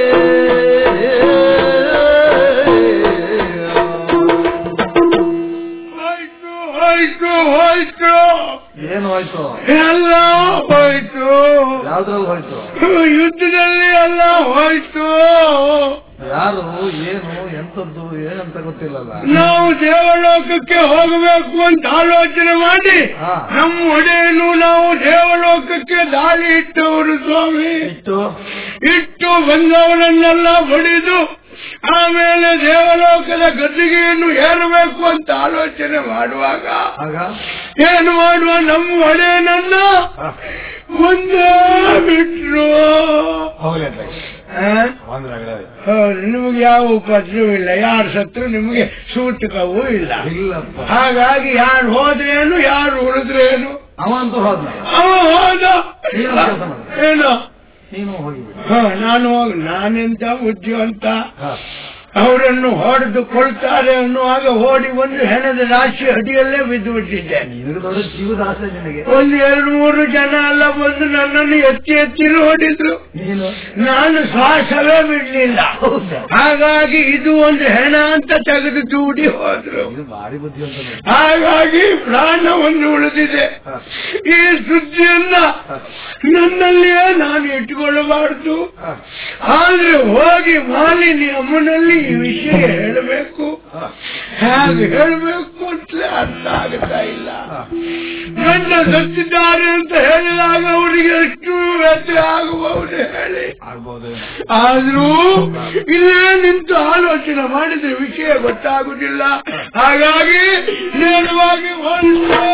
ಹೋಯ್ತು ಹೋಯ್ತು ಹೋಯ್ತು ಏನು ಹೋಯ್ತು ಎಲ್ಲ ಹೋಯ್ತು ಯಾವ್ದ್ರಲ್ಲಿ ಹೋಯ್ತು ಯುದ್ಧದಲ್ಲಿ ಎಲ್ಲ ಹೋಯ್ತು ಯಾರು ಏನು ಎಂತದ್ದು ಏನಂತ ಗೊತ್ತಿಲ್ಲಲ್ಲ ನಾವು ದೇವಲೋಕಕ್ಕೆ ಹೋಗಬೇಕು ಅಂತ ಆಲೋಚನೆ ಮಾಡಿ ಹಾ. ನಮ್ಮ ಒಡೆಯನು ನಾವು ದೇವಲೋಕಕ್ಕೆ ದಾರಿ ಇಟ್ಟವರು ಸ್ವಾಮಿ ಇಟ್ಟು ಇಟ್ಟು ಬಂದವರನ್ನೆಲ್ಲ ಬಡಿದು ಆಮೇಲೆ ದೇವಲೋಕದ ಗದ್ದಿಗೆಯನ್ನು ಏರಬೇಕು ಅಂತ ಆಲೋಚನೆ ಮಾಡುವಾಗ ಆಗ ಏನು ಮಾಡುವ ನಮ್ಮ ಒಡೆಯನನ್ನ ಹಾ. ಒಂದೇ ಬಿಟ್ರು ಹೋಗ್ಲಿ ಅಂತ ಆ? ಬಂದ್ರಾಗಲೇ ಹೌದು ನಿಮಗೆ ಯಾವ ಉಪದ್ರವೂ ಇಲ್ಲ ಯಾರು ಸತ್ರು ನಿಮಗೆ ಸೂಚಕವೂ ಇಲ್ಲ ಇಲ್ಲಪ್ಪ ಹಾಗಾಗಿ ಯಾರು ಹೋದ್ರೇನು ಯಾರು ಉಳಿದ್ರೇನು ಅವಂತೂ ಹೋದ್ನ ಅವ ಹೋದ ನೀನು ಕೆಲ್ಸ ಮಾಡು. ಏನು ನೀನು ಹೋಗಿಬಿಡು ಹ ನಾನು ಹೋಗಿ ನಾನೆಂತ ಬುದ್ಧಿವಂತ ಹಾ. ಅವರನ್ನು ಹೊಡೆದು ಕೊಳ್ತಾರೆ ಅನ್ನುವಾಗ ಓಡಿ ಒಂದು ಹೆಣದ ರಾಶಿ ಅಡಿಯಲ್ಲೇ ಬಿದ್ದು ಬಿಟ್ಟಿದ್ದೆ ನಿನಗೆ ದೊಡ್ಡ ಜೀವದ ಆಸೆ ನಿನಗೆ ಒಂದು ಎರಡು ಮೂರು ಜನ ಎಲ್ಲ ಬಂದು ನನ್ನನ್ನು ಎತ್ತಿ ಎತ್ತಿ ನೋಡಿದ್ರು ನೀನು ನಾನು ಶ್ವಾಸವೇ ಬಿಡ್ಲಿಲ್ಲ ಹೌದಾ? ಹಾಗಾಗಿ ಇದು ಒಂದು ಹೆಣ ಅಂತ ತೆಗೆದು ದೂಡಿ ಹೋದ್ರು ಇದು ಭಾರಿ ಬುದ್ಧಿವಂತ ನೀನು. ಹಾಗಾಗಿ ಪ್ರಾಣವನ್ನು ಉಳಿದಿದೆ ಹಾ. ಈ ಸುದ್ದಿಯನ್ನ ನನ್ನಲ್ಲಿಯೇ ನಾನು ಇಟ್ಕೊಳ್ಳಬಾರದು ಹಾ. ಆದ್ರೆ ಹೋಗಿ ಮಾಲಿನಿ ಅಮ್ಮನಲ್ಲಿ ಈ ವಿಷಯ ಹೇಳಬೇಕು ಹಾ. ಹೇಗೆ ಹೇಳಬೇಕು ಅಂತಲೇ ಅರ್ಥ ಆಗುತ್ತಾ ಇಲ್ಲ ಹಾ. ಗಂಡ ಸತ್ತಿದ್ದಾರೆ ಅಂತ ಹೇಳಿದಾಗ ಅವರಿಗೆ ಎಷ್ಟು ವ್ಯತ್ಯ ಆಗಬಹುದು ಹೇಳಿ ಆಗ್ಬೋದು ಆದ್ರೂ ಇಲ್ಲೇ ನಿಂತು ಆಲೋಚನೆ ಮಾಡಿದ್ರೆ ವಿಷಯ ಗೊತ್ತಾಗುದಿಲ್ಲ ಹಾಗಾಗಿ ನೇರವಾಗಿ ಹೋಲಿಸ್ತೇ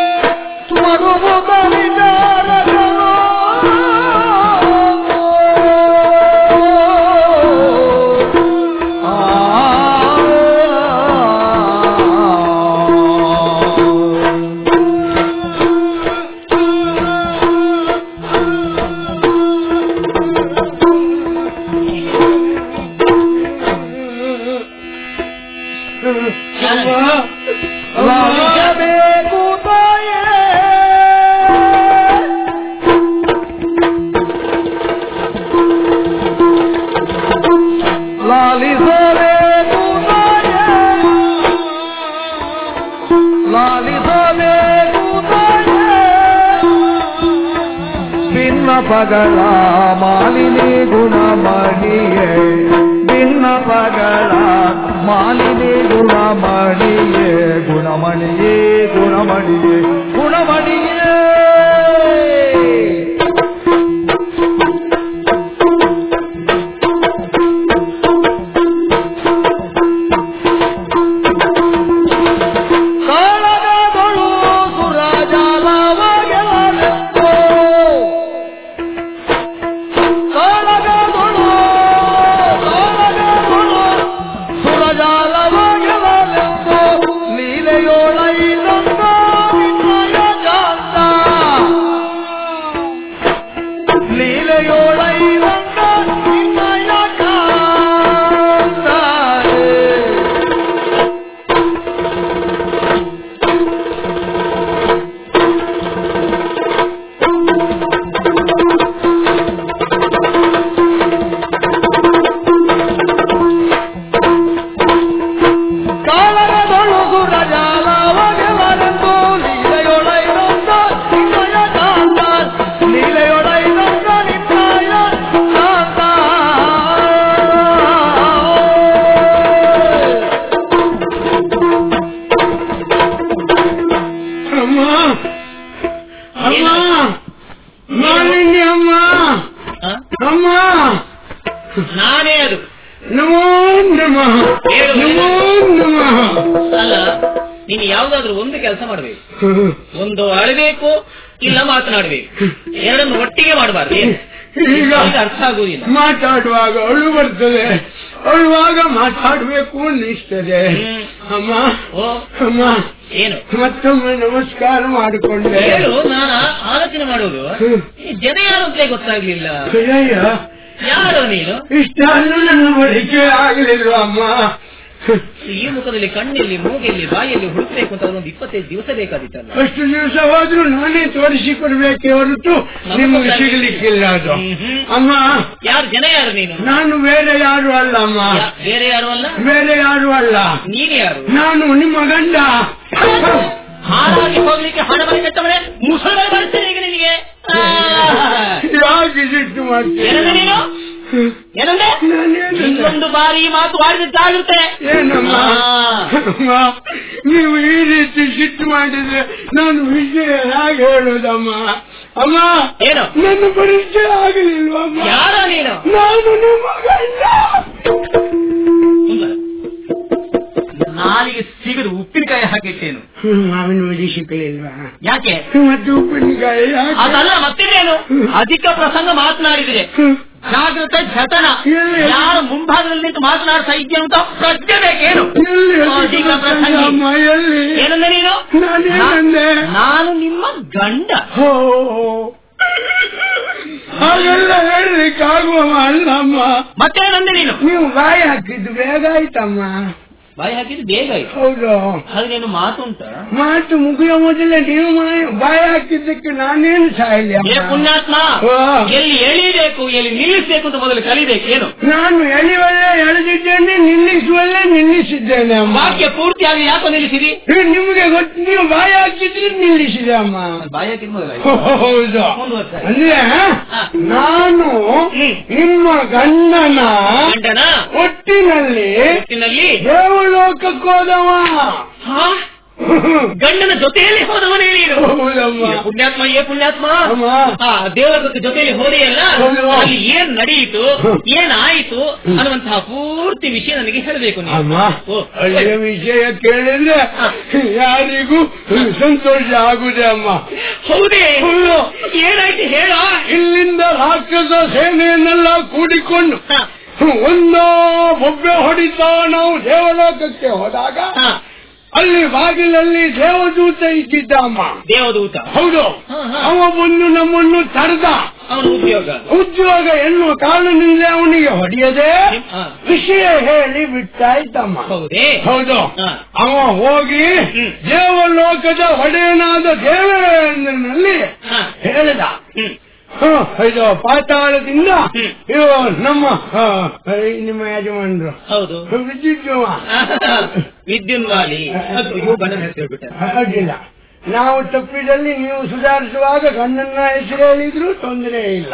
ಲಾಲಿಸಬೇಕು ತಾಯೇ ಲಾಲಿಸಬೇಕು ತಾಯೇ ಲಾಲಿಸಬೇಕು ತಾಯೇ ಭಿನ್ನಪಗಳ ಮಾಲಿನಿ ಗುಣಮಣಿಯೇ ಭಿನ್ನಪಗಳ ಮಾಲಿನಿ ಗುಣಮಣಿಯೇ ಗುಣಮಣಿಯೇ ಗುಣಮಣಿಯೇ ಗುಣಮಣಿಯೇ ಕಾಳಗಗಳು ಸುರಜಾಲವಗೆಲೆಂದು ಕಾಳಗಗಳು ಕಾಳಗಗಳು ಸುರಜಾಲವಗೆಲೆಂದು ಲೀಲೆಯೋಳೈದಂತ ನಿನ್ನ ಅಮ್ಮ ಮಾಲಿನ್ಯ ಅಮ್ಮ ಆ? ಅಮ್ಮ ನಾನೇ ಅದು ನಮೋ ನಮಃ ನಮೋ ನಮಃ ಅಲ್ಲ ನೀನು ಯಾವ್ದಾದ್ರು ಒಂದು ಕೆಲಸ ಮಾಡಬೇಕು ಒಂದು ಅಳಬೇಕು ಇಲ್ಲ ಮಾತನಾಡಬೇಕು ಎರಡನ್ನು ಒಟ್ಟಿಗೆ ಮಾಡಬಾರ್ದು ಏನು? ಈಗ ಈಗ ಅರ್ಥ ಆಗುವುದಿಲ್ಲ ಮಾತಾಡುವಾಗ ಅಳು ಬರ್ತದೆ ಅಳುವಾಗ ಮಾತಾಡ್ಬೇಕು ಅನ್ನಿಸ್ತದೆ ಹ್ಮ್. ಅಮ್ಮ ಓ ಅಮ್ಮ ಏನು ಮತ್ತೊಮ್ಮೆ ನಮಸ್ಕಾರ ಮಾಡಿಕೊಂಡೆ ಹೇಳು ನಾನು ಆ- ಆಲೋಚನೆ ಮಾಡುವುದು ಈ ಜನ ಯಾರು ಅಂತಲೇ ಗೊತ್ತಾಗ್ಲಿಲ್ಲ ಅಯ್ಯಯ್ಯ ಯಾರು ನೀನು ಇಷ್ಟನ್ನು ನನ್ನ ಬಳಿಕೆ ಆಗಲಿಲ್ಲ ಅಮ್ಮ ಈ ಮುಖದಲ್ಲಿ ಕಣ್ಣಲ್ಲಿ ಮೂಗೆಯಲ್ಲಿ ಬಾಯಲ್ಲಿ ಹುಡುಕ್ಬೇಕು ಅಂತ ಒಂದು ಇಪ್ಪತ್ತೈದು ದಿವಸ ಬೇಕಾದಿತ್ತಲ್ಲ ಅಷ್ಟು ದಿವಸ ಹೋದ್ರೂ ನಾನೇ ತೋರಿಸಿಕೊಡ್ಬೇಕೆ ಹೊರತು ನಿಮಗೆ ಸಿಗಲಿಕ್ಕಿಲ್ಲ ಅದು ಹ್ಮ್. ಅಮ್ಮ ಯಾರು ಜನ ಯಾರು ನೀನು ನಾನು ಬೇರೆ ಯಾರು ಅಲ್ಲ ಅಮ್ಮ ಯಾ- ಬೇರೆ ಯಾರು ಅಲ್ಲ ಬೇರೆ ಯಾರು ಅಲ್ಲ ನೀನು ಯಾರು ನಾನು ನಿಮ್ಮ ಗಂಡ ಹಾಳಾಗಿ ಹೋಗ್ಲಿಕ್ಕೆ ಹಣ ಮನೆ ಕಟ್ಟವಳೆ ಮುಸಳೆ ಬರ್ತೇನೆ ಈಗ ನಿನಗೆ ಆ. ಯಾಕೆ ಸಿಟ್ಟು ಮಾಡ್ತೀನಿ ಏನಂದೆ ನೀನು ಏನಂದೆ ನಾನೇನಂದೆ? ಇನ್ನೊಂದು ಬಾರಿ ಈ ಮಾತು ಆಡಿದ್ದಾಗುತ್ತೆ ಏನಮ್ಮ ಅಮ್ಮ ನೀವು ಈ ರೀತಿ ಸಿಟ್ಟು ಮಾಡಿದ್ರೆ ನಾನು ವಿಷಯ ಹೇಗೆ ಹೇಳೋದಮ್ಮ ಅಮ್ಮ ಏನು ನನ್ನ ಪರಿಚಯ ಆಗಲಿಲ್ವಮ್ಮ ಯಾರ ನೀನು ನಾನು ನಿಮ್ಮ ಗಂಡ ಸುಂದರ. ನಾಲಿಗೆ ಸಿಗದು ಉಪ್ಪಿನಕಾಯಿ ಹಾಕಿಟ್ಟೇನು ಹ್ಮ್, ಮಾವಿನ ಬೀಜ ಸಿಕ್ಕಲಿಲ್ವಾ ಯಾಕೆ ಮತ್ತೆ ಉಪ್ಪಿನಕಾಯಿ ಯಾಕೆ? ಅದಲ್ಲ ಮತ್ತಿನ್ನೇನು ಅಧಿಕ ಪ್ರಸಂಗ ಮಾತನಾಡಿದ್ರೆ ಹ್ಮ್. ಜಾಗ್ರತೆ ಜತನ ಎಲ್ಲಿ? ಯಾರು ಮುಂಭಾಗದಲ್ಲಿ ನಿಂತು ಮಾತನಾಡ್ತಾ ಇದ್ದೆ ಅಂತ ಪ್ರಜ್ಞೆ ಬೇಕೇನು ಎಲ್ಲಿ ಅಧಿಕ ಅಧಿಕ ಪ್ರಸಂಗಿ. ಅಮ್ಮ ಎಲ್ಲಿ ಏನಂದೆ ನೀನು ನಾನೇನಂದೆ ನಾನು ನಿಮ್ಮ ಗಂಡ ಹೋ ಹಾಗೆಲ್ಲ ಹೇಳಲಿಕ್ಕಾಗುವ ಅಲ್ಲಮ್ಮ ಮತ್ತೇನಂದೆ ನೀನು ನೀವು ಬಾಯಿ ಹಾಕಿದ್ದು ಬೇಗ ಆಯ್ತಮ್ಮ ಬಾಯಿ ಹಾಕಿದ್ದು ಬೇಗ ಆಯ್ತು ಹೌದು ಹಾಗೇನು ಮಾತು ಉಂಟ ಮಾತು ಮುಗಿಯೋ ಮೊದಲೇ ನೀವು ಮಾ- ಬಾಯಿ ಹಾಕಿದ್ದಕ್ಕೆ ನಾನೇನು ಸಾಯಲಿ ಏ ಅಮ್ಮ ಪುಣ್ಯಾತ್ಮ ಓ. ಎಲ್ಲಿ ಎಳಿಬೇಕು ಎಲ್ಲಿ ನಿಲ್ಲಿಸ್ಬೇಕು ಅಂತ ಮೊದಲು ಕಲಿಬೇಕು ಏನು ನಾನು ಎಳೆಯುವಲ್ಲೇ ಎಳೆದಿದ್ದೇನೆ ನಿಲ್ಲಿಸುವಲ್ಲೇ ನಿಲ್ಲಿಸಿದ್ದೇನೆ ಅಮ್ಮ ವಾಕ್ಯ ಪೂರ್ತಿಯಾಗಿ ಯಾಕೋ ನಿಲ್ಲಿಸಿರಿ ಇದು ನಿಮಗೆ ಗೊತ್ತು ನೀವು ಬಾಯಿ ಹಾಕಿದ್ರೆ ನಿಲ್ಲಿಸಿದೆ ಅಮ್ಮ ಬಾಯಿ ಹಾಕಿದ್ ಮೊದಲು ಹೌದು ಮುಂದುವರ್ತಾರೆ. ಅಂದ್ರೆ ಹಾ. ನಾನು ಹ್ಮ್. ನಿಮ್ಮ ಗಂಡನ ಗಂಡನ ಒಟ್ಟಿನಲ್ಲಿ ಒಟ್ಟಿನಲ್ಲಿ ದೇವಲೋಕಕ್ಕೆ ಹೋದವ ಹಾ? ಗಂಡನ ಜೊತೆಯಲ್ಲಿ ಹೋದವನೇ ನೀನು ಹೌದಮ್ಮ ಏ ಪುಣ್ಯಾತ್ಮ ಏ ಪುಣ್ಯಾತ್ಮ ಅಮ್ಮ. ಆ ದೇವಲೋಕಕ್ಕೆ ಜೊತೆಯಲ್ಲಿ ಹೋದೆಯಲ್ಲ ಹೌದು. ಅಲ್ಲಿ ಏನ್ ನಡೆಯಿತು ಏನಾಯಿತು ಅನ್ನುವಂತಹ ಪೂರ್ತಿ ವಿಷಯ ನನಗೆ ಹೇಳಬೇಕು ನೀನು ಅಮ್ಮ ಓ, ಒಳ್ಳೆಯ ವಿಷಯ ಕೇಳಿದ್ರೆ ಯಾರಿಗೂ ಸಂತೋಷ ಆಗುದೆ ಅಮ್ಮ ಹೌದೇ ಹೌದು. ಏನಾಯ್ತು ಹೇಳ ಇಲ್ಲಿಂದ ರಾಕ್ಷಸ ಸೇನೆಯನ್ನೆಲ್ಲ ಕೂಡಿಕೊಂಡು ಹಾ, ಒಂದೋ ಬೊಬ್ಬೆ ಹೊಡಿತಾ ನಾವು ದೇವಲೋಕಕ್ಕೆ ಹೋದಾಗ ಹಾ, ಅಲ್ಲಿ ಬಾಗಿಲಲ್ಲಿ ದೇವದೂತ ಇದ್ದಿದ್ದ ಅಮ್ಮ ದೇವದೂತ ಹೌದು ಹಾ, ಹಾ. ಅವ ಬಂದು ನಮ್ಮನ್ನು ತಡೆದ ಅವನ ಉದ್ಯೋಗ ಉದ್ಯೋಗ ಎನ್ನುವ ಕಾರಣದಿಂದ ಅವನಿಗೆ ಹೊಡೆಯದೆ ಹಾ. ವಿಷಯ ಹೇಳಿ ಬಿಟ್ಟಾಯ್ತಮ್ಮ ಹೌದೇ ಹೌದು ಹಾ. ಅವ ಹೋಗಿ ಹ್ಮ್. ದೇವಲೋಕದ ಒಡೆಯನಾದ ದೇವೇಂದ್ರನಲ್ಲಿ ಹಾ. ಹೇಳಿದ ಹ್ಮ್. ಹ, ಇದು ಪಾತಾಳದಿಂದ ಹ್ಮ್. ಇವ ನಮ್ಮ ಹ, ಈ ನಿಮ್ಮ ಯಜಮಾನರು ಹೌದು ವಿದ್ಯುಜ್ಜವ ವಿದ್ಯುನ್ವಾಲಿ ಅದು ಇವು ಗಂಡನ ಹೆಸರು ಹೇಳ್ಬಿಟ್ಟ ಅಡ್ಡಿಲ್ಲ ನಾವು ತಪ್ಪಿದಲ್ಲಿ ನೀವು ಸುಧಾರಿಸುವಾಗ ಗಂಡನ್ನ ಹೆಸರು ಹೇಳಿದ್ರು ತೊಂದರೆ ಇಲ್ಲ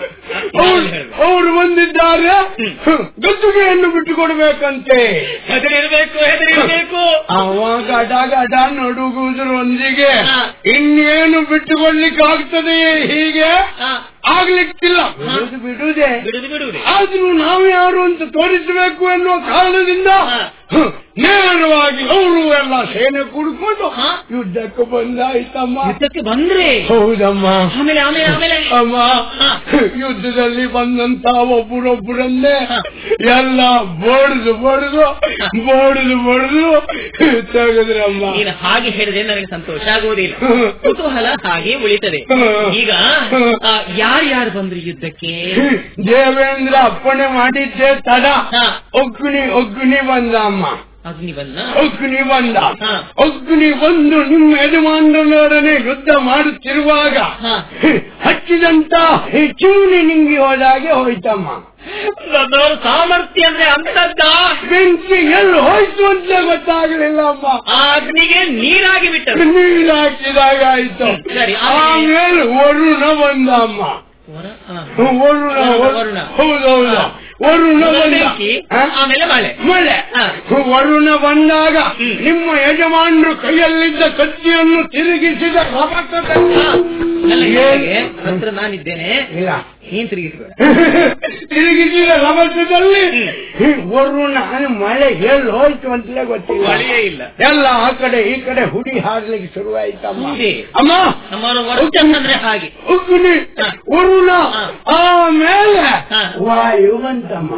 ಅವರು ಬಂದಿದ್ದಾರೆ ಹ್ಮ್. ಗದ್ದುಗೆಯನ್ನು ಬಿಟ್ಟು ಕೊಡ್ಬೇಕಂತೆ ಹೆದರಿರ್ಬೇಕು ಹೆದರಿರ್ಬೇಕು ಅವ ಗಡ ಗಡ ನಡುಗುವುದರೊಂದಿಗೆ ಹಾ. ಇನ್ನೇನು ಬಿಟ್ಟುಕೊಡ್ಲಿಕ್ಕೆ ಆಗ್ತದೆ ಹೀಗೆ ಹಾ, ಆಗ್ಲಿಕ್ಕಿಲ್ಲ ಬಿಡುದು ಬಿಡುವುದೇ ಬಿಡುದು ಬಿಡುವುದೇ ಆದ್ರೂ ನಾವು ಯಾರು ಅಂತ ತೋರಿಸಬೇಕು ಎನ್ನುವ ಕಾರಣದಿಂದ ಹಾ. ಹ್ಮ್, ನೇರವಾಗಿ ಅವರು ಎಲ್ಲ ಸೇನೆ ಕೂಡಿಕೊಂಡು ಹಾ. ಯುದ್ಧಕ್ಕೆ ಬಂದಾಯ್ತಮ್ಮ ಯುದ್ಧಕ್ಕೆ ಬಂದ್ರೆ ಹೌದಮ್ಮ ಆಮೇಲೆ ಆಮೇಲೆ ಆಮೇಲೆ ಅಮ್ಮ ಹಾ. ಯುದ್ಧದಲ್ಲಿ ಬಂದಂತ ಒಬ್ಬರೊಬ್ಬರನ್ನೇ ಹಾ. ಎಲ್ಲ ಬಡ್ದು ಬಡ್ದು ಬಡ್ದು ಬಡ್ದು ತೆಗೆದ್ರಮ್ಮ ನೀನು ಹಾಗೆ ಹೇಳಿದ್ರೆ ನನಗೆ ಸಂತೋಷ ಆಗುವುದಿಲ್ಲ ಹ್ಮ್. ಕುತೂಹಲ ಹಾಗೆ ಉಳಿತದೆ ಹ್ಮ್. ಈಗ ಹ್ಮ್. ಆ, ಯಾರ್ಯಾರು ಬಂದ್ರು ಯುದ್ಧಕ್ಕೆ ದೇವೇಂದ್ರ ಅಪ್ಪಣೆ ಮಾಡಿದ್ದೆ ತಡ ಹಾ. ಒಗ್ಗುನಿ ಒಗ್ಗುನಿ ಬಂದ ಅಮ್ಮ ಅಗ್ನಿ ಬಂದ ಅಗ್ನಿ ಬಂದ ಹಾ. ಅಗ್ನಿ ಬಂದು ನಿಮ್ಮ ಯಜಮಾನರೊಡನೆ ಯುದ್ಧ ಮಾಡುತ್ತಿರುವಾಗ ಹಾ. ಹಚ್ಚಿದಂತ ಚೂನಿ ನಿಂಗಿ ಹೋದಾಗೆ ಹೋಯ್ತಮ್ಮ ನನ್ನವರ ಸಾಮರ್ಥ್ಯ ಅಂದ್ರೆ ಅಂತದ್ದ ಬೆಂಕಿ ಎಲ್ಲಿ ಹೋಯ್ತು ಅಂತ ಗೊತ್ತಾಗಲಿಲ್ಲ ಅಮ್ಮ ಆ ಅಗ್ನಿಗೆ ನೀರಾಗಿ ಬಿಟ್ಟರು ನೀರು ಹಾಕಿದಾಗ ಆಯ್ತು ಸರಿ, ಆಮೇಲೆ? ಆಮೇಲೆ ವರುಣ ಬಂದ ಅಮ್ಮ ವರ- ಆ. ವರುಣ ವರುಣ. ಹೌದೌದು ವರುಣ ಮೊದಲು ಬಂದ ಬೆಂಕಿ ಹ? ಆಮೇಲೆ ಮಳೆ ಮಳೆ ಹ. ವರುಣ ಬಂದಾಗ ಹ್ಮ್. ನಿಮ್ಮ ಯಜಮಾನರು ಕೈಯಲ್ಲಿದ್ದ ಕತ್ತಿಯನ್ನು ತಿರುಗಿಸಿದ ರಭಸದಲ್ಲಿ ನನ್ನ ಏನ್? ಜೊತೆಗೆ ಹತ್ರ ನಾನಿದ್ದೇನೆ ಇಲ್ಲ ನೀನ್ ತಿರುಗಿಸ್ಬೇಡ ತಿರುಗಿಸಿದ ರಭಸದಲ್ಲಿ ವರುಣ ಮಳೆ ಎಲ್ಲಿ ಹೋಯ್ತು ಅಂತಲೇ ಗೊತ್ತಿಲ್ಲ ಮಳೆಯೇ ಇಲ್ಲ ಎಲ್ಲ ಆ ಕಡೆ ಈ ಕಡೆ ಹುಡಿ ಹಾಡ್ಲಿಕ್ಕೆ ಶುರುವಾಯ್ತಮ್ಮ ಹೌದೇ? ಅಮ್ಮ ನಮ್ಮವರು ವರ್ಷ ಅಂದ್ರೆ ಹಾಗೆ ಉಗ್ನಿ ಹ. ವರುಣ ಹ. ಆಮೇಲೆ ಹ. ವಾಯು ಬಂತಮ್ಮ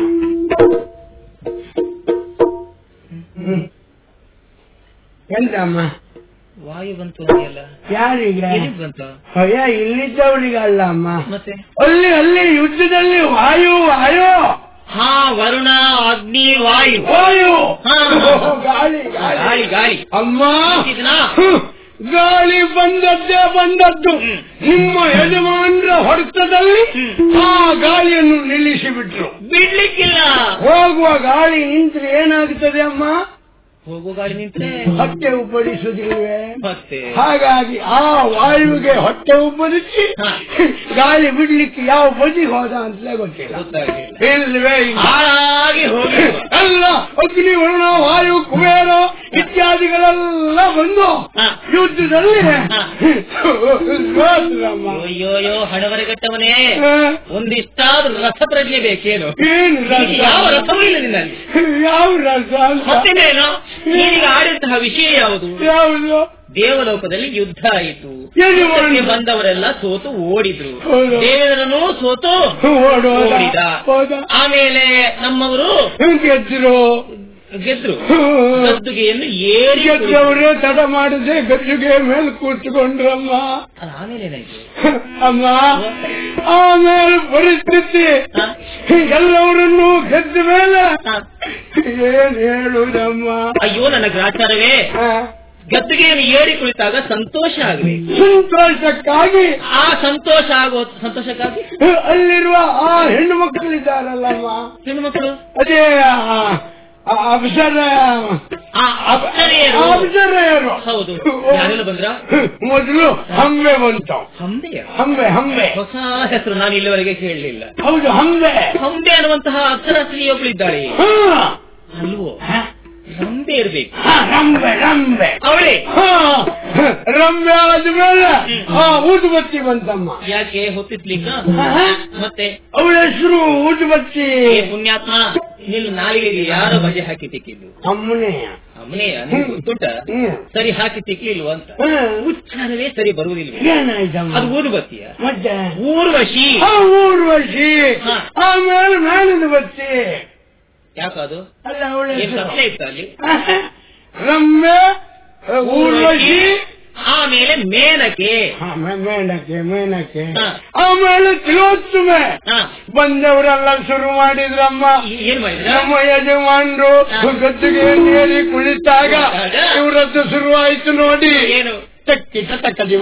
ಹ್ಮ್. ಎಂತಮ್ಮ ವಾಯು ಬಂತು ಅಂತೆಲ್ಲ ಯಾರಿಗೆ ಎಲ್ಲಿಗ್ ಬಂತು ಭಯ ಇಲ್ಲಿದ್ದವನಿಗಲ್ಲ ಅಮ್ಮ ಮತ್ತೆ ಅಲ್ಲಿ ಅಲ್ಲಿ ಯುದ್ಧದಲ್ಲಿ ವಾಯು ವಾಯು ಹಾ ವರುಣ ಅಗ್ನಿ ವಾಯು ವಾಯು ಹ. ಓ, ಗಾಳಿ ಗಾಳಿ ಗಾಳಿ ಗಾಳಿ ಅಮ್ಮ ಇದನ್ನ? ಹ್ಮ್. ಗಾಳಿ ಬಂದದ್ದೇ ಬಂದದ್ದು ಹ್ಮ್. ನಿಮ್ಮ ಯಜಮಾನರ ಹೊಡೆತದಲ್ಲಿ ಹ್ಮ್. ಆ ಗಾಳಿಯನ್ನು ನಿಲ್ಲಿಸಿ ಬಿಟ್ರು ಬಿಡ್ಲಿಕ್ಕಿಲ್ಲ ಹೋಗುವ ಗಾಳಿ ನಿಂತ್ರೆ ಏನಾಗುತ್ತದೆ ಅಮ್ಮ ಹೋಗೋ ಗಾಳಿ ನಿಂತ್ರೆ ಹೊಟ್ಟೆ ಉಬ್ಬರಿಸುವುದಿಲ್ವೇ ಮತ್ತೆ ಹಾಗಾಗಿ ಆ ವಾಯುವಿಗೆ ಹೊಟ್ಟೆ ಉಬ್ಬರಿಸಿ ಹ. ಗಾಳಿ ಬಿಡ್ಲಿಕ್ಕೆ ಯಾವ ಬದಿ ಹೋದ ಅಂತಲೇ ಗೊತ್ತಿಲ್ಲ ಗೊತ್ತಾಗಿಲ್ಲ ಇಲ್ವೇ ಇಲ್ಲ. ಹಾಳಾಗಿ ಹೋಗಿ ಎಲ್ಲ ಅಗ್ನಿ ವರುಣ ವಾಯು ಕುಬೇರ ಇತ್ಯಾದಿಗಳೆಲ್ಲ ಬಂದು ಹ. ಯುದ್ಧದಲ್ಲಿ ಹ. ಸೋತ್ರಮ್ಮ. ಅಯ್ಯೋಯ್ಯೋ ಹಣವರೆಗಟ್ಟವನೇ ಹ. ಒಂದಿಷ್ಟಾದ್ರೂ ರಸ ಪ್ರಜ್ಞೆ ಬೇಕೇನು ಏನು ರಸ ಯಾವ ರಸವೂ ಇಲ್ಲ ನಿನ್ನಲ್ಲಿ ಯಾವ ರಸ ಅಂತ ಮತ್ತೇನೇನು ನೀನೀಗ ಆಡಿದಂತಹ ವಿಷಯ ಯಾವುದು ಯಾವುದು ದೇವಲೋಕದಲ್ಲಿ ಯುದ್ಧ ಆಯಿತು ಏನು ಯುದ್ಧಕ್ಕೆ ಮಾಡಿದ್ರು? ಬಂದವರೆಲ್ಲ ಸೋತು ಓಡಿದ್ರು ಹೌದು. ದೇವೇಂದ್ರನೂ ಸೋತು ಓಡು ಹೋದ. ಓಡಿದ ಹೋದ. ಆಮೇಲೆ ನಮ್ಮವರು ಗೆದ್ರು ಗೆದ್ರು ಗದ್ದುಗೆಯನ್ನು ಏರಿ ಕುಳಿತರು. ಗೆದ್ದವರೇ ತಡ ಮಾಡದೆ ಗದ್ದುಗೆ ಮೇಲೆ ಕೂತ್ಕೊಂಡ್ರಮ್ಮ ಅದ್ ಆಮೇಲೆ ಏನಾಯ್ತು ಅಮ್ಮ ಆಮೇಲೆ ಪರಿಸ್ಥಿತಿ ಹ? ಎಲ್ಲವರನ್ನು ಗೆದ್ದ ಮೇಲೆ ಹ? ಏನ್ ಹೇಳುದಮ್ಮ ಅಯ್ಯೋ ನನ್ನ ಗ್ರಾಚಾರವೇ ಹ? ಗದ್ದುಗೆಯನ್ನು ಏರಿ ಕುಳಿತಾಗ ಸಂತೋಷ ಆಗಬೇಕು ಸಂತೋಷಕ್ಕಾಗಿ ಆ ಸಂತೋಷ ಆಗೋ ಸಂತೋಷಕ್ಕಾಗಿ ಅಲ್ಲಿರುವ ಆ ಹೆಣ್ಣು ಮಕ್ಕಳಿದ್ದಾರಲ್ಲಮ್ಮ ಹೆಣ್ಣು ಮಕ್ಕಳು ಅದೇ ಆ- ಆ ಅಪ್ಸರ ಆ ಅಪ್ಸರೆಯರು ಅಪ್ಸರೆಯರು ಹೌದು ಯಾರೆಲ್ಲ ಬಂದ್ರ ಮೊದಲು ಹಂಬೆ ಬಂತು ಹಂಬೆಯ ಹಂಬೆ ಹಂಬೆ ಹೊಸ ಹೆಸರು ನಾನು ಇಲ್ಲಿವರೆಗೆ ಕೇಳಲಿಲ್ಲ ಹೌದು ಹಂಬೆ ಹಂಬೆ ಅನ್ನುವಂತಹ ಅಪ್ಸರ ಸ್ತ್ರೀಯೊಬ್ಬಳಿದ್ದಾಳೆ ಹಾ. ಅಲ್ವೋ ಹ? ಹಂಬೆ ಇರ್ಬೇಕು ಹಾ, ರಂಬೆ ರಂಬೆ ಅವಳೇ ಹಾ, ರಂಬೆ ಆದ್ಮೇಲೆ ಆ ಊದುಬತ್ತಿ ಬಂತಮ್ಮ ಯಾಕೆ ಹೊತ್ತಿಸ್ಲಿಕ್ಕ ಹ? ಮತ್ತೆ ಅವಳ ಹೆಸರು ಊದುಬತ್ತಿ ಏ ಪುಣ್ಯಾತ್ಮ ನಿನ್ನ ನಾಲಿಗೆಗೆ ಯಾರೋ ಬಜೆ ಹಾಕಿ ತಿಕ್ಕಿದ್ದು ಅಮ್ಮನೆ ಅಮ್ಮನೆಯ ನಿನ್ಗೆ ಗೊತ್ತುಂಟ ಹ್ಮ್. ಸರಿ ಹಾಕಿ ತಿಕ್ಲಿಲ್ವ ಅಂತ ಹ. ಉಚ್ಚಾರವೇ ಸರಿ ಬರುವುದಿಲ್ವ ಏನಾಯ್ತಮ್ಮ ಅದು ಊದುಬತ್ತಿಯ ಮತ್ತೆ ಊರ್ವಶಿ ಆ ಊರ್ವಶಿ ಹ. ಆಮೇಲೆ ಮೇಣದ ಬತ್ತಿ ಯಾಕದು ಅಲ್ಲ ಅವಳ ಏನ್ ಹೆಸರು ಕತ್ಲೆ ಇತ್ತ ಅಲ್ಲಿ ರಂಬೆ ಊರ್ವಶಿ ಆಮೇಲೆ ಮೇನಕೆ ಹ, ಮೇ- ಮೇಣಕ್ಕೆ ಮೇಣಕ್ಕೆ ಹ. ಆಮೇಲೆ ತಿಲೋತ್ತಮೆ ಹ. ಬಂದವರೆಲ್ಲ ಶುರು ಮಾಡಿದ್ರಮ್ಮ ಈ- ಏನ್ ಮಾಡಿದ್ರ ನಮ್ಮ ಯಜಮಾನ್ರು ಹ. ಗದ್ದುಗೆ ನೀರಿ ಕುಳಿತಾಗ ಕುಳಿತಾಗ? ಇವರದ್ದು ಶುರುವಾಯ್ತು ನೋಡಿ ಏನು ತಕ್ಕಿ ತಕ್ಕದಿ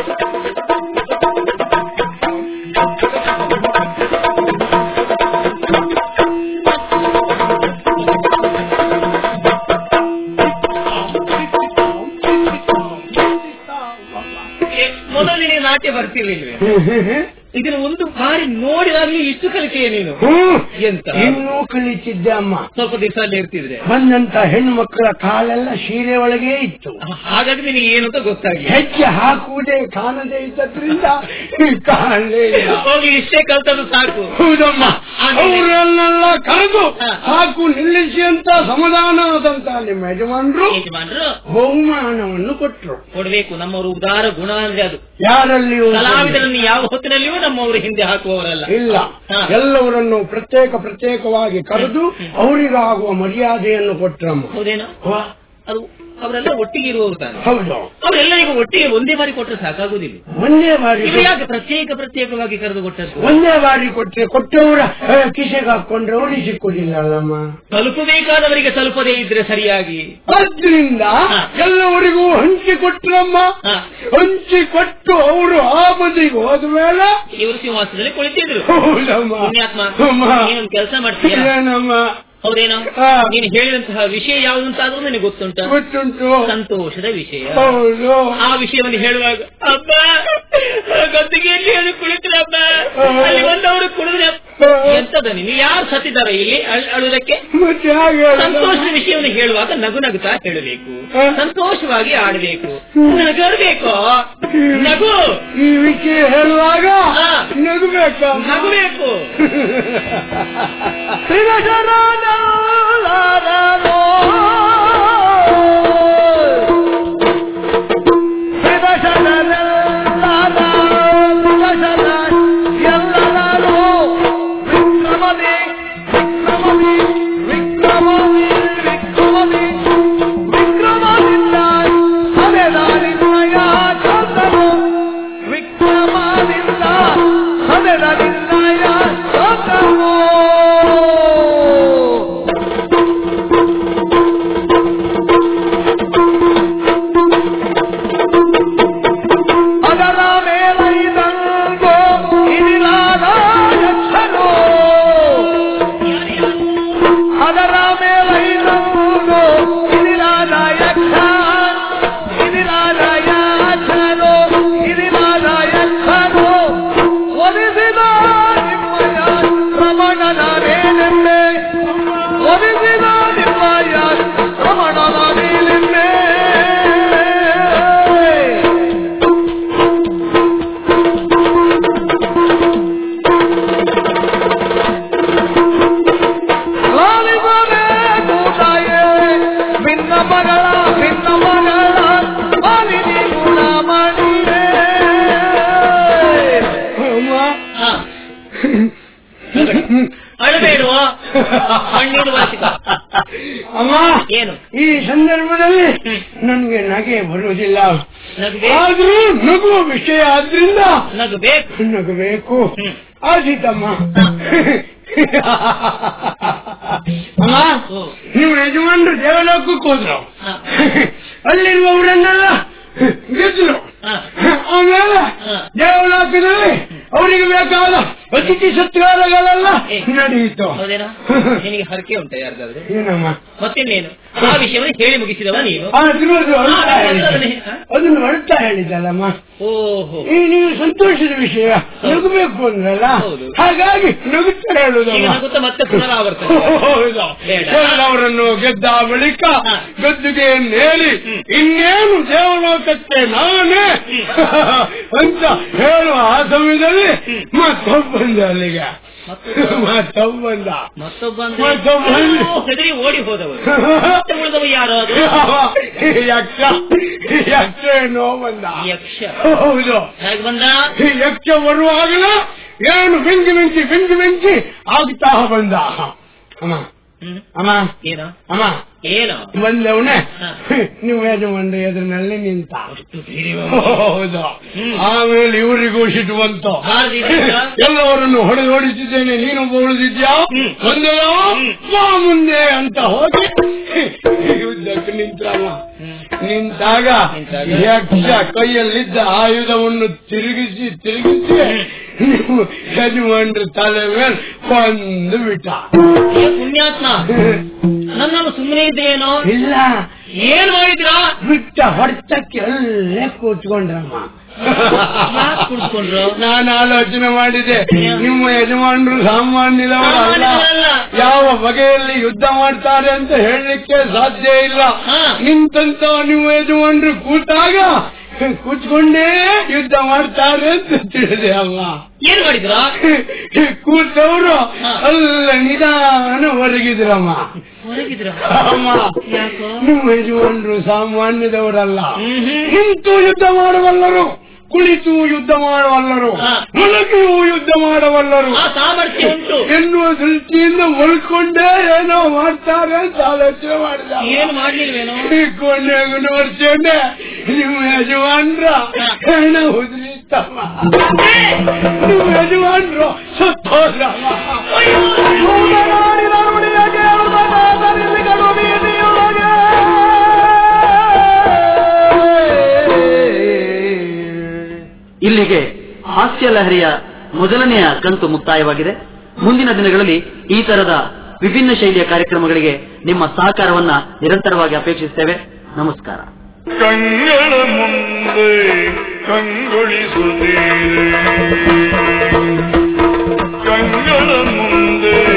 ಏ, ಮೊದಲು ನಿನಗೆ ನಾಟ್ಯ ಬರ್ತಿರ್ಲಿಲ್ವೇ ಇದನ್ನ ಒಂದು ಬಾರಿ ನೋಡಿದಾಗ್ಲೂ ಇಷ್ಟು ಕಲಿಕೆಯ ನೀನು ಎಂತ? ಇನ್ನೂ ಕಲಿತಿದ್ದೆ ಅಮ್ಮ ಸ್ವಲ್ಪ ದಿವಸ ಅಲ್ಲಿ ಇರ್ತಿದ್ರೆ ಬಂದಂತ ಹೆಣ್ಣು ಮಕ್ಕಳ ಕಾಲೆಲ್ಲ ಸೀರೆ ಒಳಗೆ ಇತ್ತು ಹಾಗಾಗಿ ನಿನಗೆ ಏನು ಅಂತ ಗೊತ್ತಾಗ್ಲಿಲ್ಲ ಹೆಜ್ಜೆ ಹಾಕುವುದೇ ಕಾಣದೇ ಇದ್ದದ್ರಿಂದ ಕಾಣಲೇ ಇಲ್ಲ ಹೋಗಿ ಇಷ್ಟೇ ಕಲ್ತದ್ದು ಸಾಕು ಹೌದಮ್ಮ ಆಮೇಲೆ? ಅವರನ್ನೆಲ್ಲ ಕರೆದು ಹ. ಹಾಕು ನಿಲ್ಲಿಸಿ ಅಂತ ಸಮಾಧಾನವಾದಂತ ನಿಮ್ಮ ಯಜಮಾನರು ಯಜಮಾನ್ರು ಬಹುಮಾನವನ್ನು ಕೊಟ್ರು ಕೊಡ್ಬೇಕು ನಮ್ಮವರು ಉದಾರ ಗುಣ ಅಂದ್ರೆ ಅದು ಯಾರಲ್ಲಿಯೂ ಕಲಾವಿದರನ್ನು ಯಾವ ಹೊತ್ತಿನಲ್ಲಿಯೂ ನಮ್ಮವರು ಹಿಂದೆ ಹಾಕುವವರಲ್ಲ ಇಲ್ಲ ಹ. ಎಲ್ಲವರನ್ನು ಪ್ರತ್ಯೇಕ ಪ್ರತ್ಯೇಕವಾಗಿ ಕರೆದು ಅವರಿಗಾಗುವ ಮರ್ಯಾದೆಯನ್ನು ಕೊಟ್ರಮ್ಮ ಹೌದೇನೋ ವಾ, ಅದು ಅವರೆಲ್ಲ ಒಟ್ಟಿಗೆ ಇರುವವರು ತಾನೆ ಹೌದು ಅವರೆಲ್ಲರಿಗೂ ಒಟ್ಟಿಗೆ ಒಂದೇ ಬಾರಿ ಕೊಟ್ಟರೆ ಸಾಕಾಗುದಿಲ್ಲ ಒಂದೇ ಬಾರಿ ಇವರು ಯಾಕೆ ಪ್ರತ್ಯೇಕ ಪ್ರತ್ಯೇಕವಾಗಿ ಕರೆದು ಕೊಟ್ಟದ್ದು ಒಂದೇ ಬಾರಿ ಕೊಟ್ಟರೆ ಕೊಟ್ಟವರ ಆ, ಕಿಸೆಗೆ ಹಾಕೊಂಡ್ರೆ ಅವರಿಗೆ ಸಿಕ್ಕುದಿಲ್ಲ ಅಲ್ಲಮ್ಮ ತಲುಪಬೇಕಾದವರಿಗೆ ತಲುಪದೇ ಇದ್ರೆ ಸರಿಯಾಗಿ ಆದ್ರಿಂದ ಹ. ಎಲ್ಲವರಿಗೂ ಹಂಚಿ ಕೊಟ್ರಮ್ಮ ಹ. ಹಂಚಿ ಕೊಟ್ಟು ಅವರು ಆ ಬದಿಗೆ ಹೋದ ಮೇಲೆ ಇವರು ಸಿಂಹಾಸನದಲ್ಲಿ ಕುಳಿತಿದ್ರು ಹೌದಮ್ಮ ಪುಣ್ಯಾತ್ಮ ಅಮ್ಮ. ನೀನೊಂದು ಕೆಲಸ ಮಾಡ್ತೀಯ ಏನಮ್ಮ ಹೌದೇನೋ ಹ. ನೀನು ಹೇಳಿದಂತಹ ವಿಷಯ ಯಾವುದು ಅಂತಾದ್ರೂ ನನಗೆ ಗೊತ್ತುಂಟ ಗೊತ್ತುಂಟು ಸಂತೋಷದ ವಿಷಯ ಹೌದು ಆ ವಿಷಯವನ್ನು ಹೇಳುವಾಗ ಅಬ್ಬ ಗದ್ದಿಗೆಯಲ್ಲಿ ಅದು ಕುಳಿತರಬ್ಬ ಹ. ಅಲ್ಲಿ ಬಂದವರು ಕುಡಿದ್ರೆ ಎಂತದ ನೀನು ಯಾರು ಸತ್ತಿದ್ದಾರೆ ಇಲ್ಲಿ ಅಳ್- ಅಳುವುದಕ್ಕೆ ಮತ್ತೆ ಹಾಗೆ ಹೇಳೋದು? ಸಂತೋಷದ ವಿಷಯವನ್ನು ಹೇಳುವಾಗ ನಗು ನಗುತ್ತಾ ಹೇಳಬೇಕು ಹ? ಸಂತೋಷವಾಗಿ ಆಡಬೇಕು ನಗಬೇಕು ನಗು ಈ ವಿಷಯ ಹೇಳುವಾಗ ಹಾ. ನಗಬೇಕ ನಗಬೇಕು ಅದರ ಮೇಲೈದಂಗೋ ಇದಿರಾದ ಯಕ್ಷನು ಅದರ ಮೇಲೈದಂಗೋ ಇದಿರಾದ ಯಕ್ಷ ಇದಿರಾದ ಯಾಕ್ಷನು ಇದಿರಾದ ಯಕ್ಷನು ಒಲಿಸಿದ ನಿಮ್ಮಯ ರಮಣನ ಮೇಲೆಮ್ಮೆ ಒಲಿಸಿದ ನಿಮ್ಮಯ ರಮಣನ ಮೇಲೆಮ್ಮೆ ಲಾಲಿಮನೆ ಕೂಟಾಯೆ ಭಿನ್ನ ಮಗಳ ಭಿನ್ನ ಮಗಳ ಮಾಲಿನಿ ಗುಣಮಣಿಯೇ ಅಮ್ಮ ಹ. ಅಳಬೇಡುವ ಕಣ್ಣೀರು ವಾಸಿಕ ಅಮ್ಮ ಏನು ಈ ಸಂದರ್ಭದಲ್ಲಿ ನನಗೆ ನಗೆ ಬರುವುದಿಲ್ಲ ನಗಬೇಕು ಆದ್ರೂ ನಗುವ ವಿಷಯ ಆದ್ರಿಂದ ನಗಬೇಕು ನಗಬೇಕು ಹ್ಮ್. ಆದೀತಮ್ಮ ಅಮ್ಮ ಓ. ನೀವು ಯಜಮಾನ್ರು ದೇವಲೋಕಕ್ಕೆ ಹೋದ್ರು ಹ. ಅಲ್ಲಿರುವವರನ್ನೆಲ್ಲ ಗೆದ್ರು ಹ. ಆಮೇಲೆ ಹ. ದೇವಲೋಕದಲ್ಲಿ ಅವರಿಗೆ ಬೇಕಾದ ಅತಿಥಿ ಸತ್ಕಾರಗಳೆಲ್ಲ ಏ. ನಡೆಯಿತು ಹೌದೇನಾ ನಿನಗೆ ಹರಕೆ ಉಂಟ ಯಾರ್ದಾದ್ರು ಏನಮ್ಮ ಮತ್ತಿನ್ನೇನು ಆ ವಿಷಯವನ್ನು ಹೇಳಿ ಮುಗಿಸಿದವ ನೀನು ಆದ್ರೂ ಅದು ಅಳ್ತಾ ಆ, ಹೇಳಿದ್ದೆ. ಅದನ್ನೇ, ಹ? ಅದನ್ನು ಅಳ್ತಾ ಹೇಳಿದ್ದಲ್ಲಮ್ಮ ಓಹೋ ಈ ನೀವು ಸಂತೋಷದ ವಿಷಯ ನಗಬೇಕು ಅಂದ್ರಲ್ಲ ಹೌದು. ಹಾಗಾಗಿ ನಗುತ್ತಾ ಈಗ ಹೇಳುದಮ್ಮ ನಗುತ್ತಾ ಮತ್ತೆ ಪುನರಾವರ್ತನೆ ಹೌದು. ಬೇಡ. ಎಲ್ಲವರನ್ನು ಗೆದ್ದ ಬಳಿಕ ಹ. ಗದ್ದುಗೆ ನೇರಿ ಇನ್ನೇನು ದೇವಲೋಕಕ್ಕೆ ನಾನೇ ಅಂತ ಹೇಳುವ ಆ ಸಮಯದಲ್ಲಿ ಮತ್ತೊಬ್ಬಂದ ಅಲ್ಲಿಗೆ ಮತ್ತೊಬ್ಬಂದ ಮತ್ತೊಬ್ಬ ಮತ್ತೊಬ್ಬ ಅಂದ್ರೆ ಹೆದರಿ ಓಡಿ ಹೋದವರು ಮತ್ತೆ ಉಳಿದವ ಯಾರು ಅದು ಯಕ್ಷ ಯಕ್ಷ ಏನೋ ಬಂದ ಯಕ್ಷ ಹೌದು ಹೇಗೆ ಬಂದ ಈ ಯಕ್ಷ ಬರುವಾಗಲೇ ಏನು ಮಿಂಚಿ ಮಿಂಚಿ ಮಿಂಚಿ ಮಿಂಚಿ ಆಗ್ತಾ ಬಂದ ಅಮ್ಮ ಹ್ಮ್ ಅಮ್ಮ ಏನೋ ಅಮ್ಮ ಏನೋ ಬಂದವನೇ ಹ. ನೀವು ಯಜಮಾನ್ರ ಎದುರಿನಲ್ಲಿ ನಿಂತ ಅಷ್ಟು ಧೈರ್ಯವ? ಹೌದು ಹ್ಮ್. ಆಮೇಲೆ ಇವರಿಗೂ ಸಿಟ್ಟು ಬಂತು ಬಾರದಿದ್ದ? ಎಲ್ಲವರನ್ನು ಹೊಡೆದು ಹೊಡಿತಿದ್ದೇನೆ ನೀನು ಉಳಿದಿದ್ಯಾ ಹ್ಮ್. ಬಂದೆಯೋ ಹ್ಮ್. ಬಾ ಮುಂದೆ ಅಂತ ಹೋಗಿ ಯುದ್ಧಕ್ಕೆ ನಿಂತ್ರಮ್ಮ ಹ್ಮ್. ನಿಂತಾಗ ನಿಂತಾಗ? ಯಕ್ಷ ಕೈಯಲ್ಲಿದ್ದ ಆಯುಧವನ್ನು ತಿರುಗಿಸಿ ತಿರುಗಿಸಿ ನೀವು ಯಜಮಾನ್ರ ತಲೆ ಮೇಲೆ ಕೊಂದು ಬಿಟ್ಟ ಏ ಪುಣ್ಯಾತ್ಮ ನನ್ನನ್ನು ಸುಮ್ಮನೆ ಇದ್ದೇನೋ ಇಲ್ಲ ಏನ್ ಮಾಡಿದ್ರಾ ಬಿಟ್ಟ ಹೊಡೆತಕ್ಕೆ ಅಲ್ಲೇ ಕೂತ್ಕೊಂಡ್ರಮ್ಮ ಯಾಕ್ ಕುಳಿತುಕೊಂಡ್ರು? ನಾನು ಆಲೋಚನೆ ಮಾಡಿದೆ ನಿಮ್ಮ ಯಜಮಾನರು ಸಾಮಾನ್ಯದವರಲ್ಲ ಸಾಮಾನ್ಯರಲ್ಲ. ಯಾವ ಬಗೆಯಲ್ಲಿ ಯುದ್ಧ ಮಾಡ್ತಾರೆ ಅಂತ ಹೇಳಲಿಕ್ಕೆ ಸಾಧ್ಯ ಇಲ್ಲ ಹಾ. ನಿಂತಂತ ನೀವು ಯಜಮಾನರು ಕೂತಾಗ ಕೂತ್ಕೊಂಡೇ ಯುದ್ಧ ಮಾಡ್ತಾರೆ ಅಂತ ತಿಳಿದೆ ಅಮ್ಮ ಏನ್ ಮಾಡಿದ್ರಾ ಕೂತವರು ಹಾ. ಅಲ್ಲ ನಿಧಾನ ಹೊರಗಿದ್ರಮ್ಮ ಹೊರಗಿದ್ರ ಅಮ್ಮ ಯಾಕೋ? ನಿಮ್ಮ ಯಜಮಾನರು ಸಾಮಾನ್ಯದವರಲ್ಲ ಹ್ಮ್ ಹ್ಮ್. ನಿಂತು ಯುದ್ಧ ಮಾಡಬಲ್ಲರು ಕುಳಿತು ಯುದ್ಧ ಮಾಡಬಲ್ಲರು ಹಾ. ಮಲಗಿಯೂ ಯುದ್ಧ ಮಾಡಬಲ್ಲರು ಆ ಸಾಮರ್ಥ್ಯ ಉಂಟು ಎನ್ನುವ ದೃಷ್ಟಿಯಿಂದ ಮಲ್ಕೊಂಡೇ ಏನೋ ಮಾಡ್ತಾರೆ ಅಂತ ಆಲೋಚನೆ ಮಾಡಿದ ಏನ್ ಮಾಡ್ಲಿಲ್ವೇನೋ ಈ ಕೊನೆಗೂ ನೋಡ್ತೇನೆ ನಿಮ್ಮ ಯಜಮಾನ್ರ ಹೆಣ ಉದ್ರಿತಮ್ಮ ನಿಮ್ಮ ಯಜಮಾನ್ರು ಸತ್ತೋದ್ರಮ್ಮ ಇಲ್ಲಿಗೆ ಹಾಸ್ಯ ಲಹರಿಯ ಮೊದಲನೆಯ ಕಂತು ಮುಕ್ತಾಯವಾಗಿದೆ ಮುಂದಿನ ದಿನಗಳಲ್ಲಿ ಈ ತರದ ವಿಭಿನ್ನ ಶೈಲಿಯ ಕಾರ್ಯಕ್ರಮಗಳಿಗೆ ನಿಮ್ಮ ಸಹಕಾರವನ್ನ ನಿರಂತರವಾಗಿ ಅಪೇಕ್ಷಿಸುತ್ತೇವೆ ನಮಸ್ಕಾರ ಕಂಗಳ ಮುಂದೆ ಕಂಗೊಳಿಸುತ್ತೀರೆ ಕಂಗಳ ಮುಂದೆ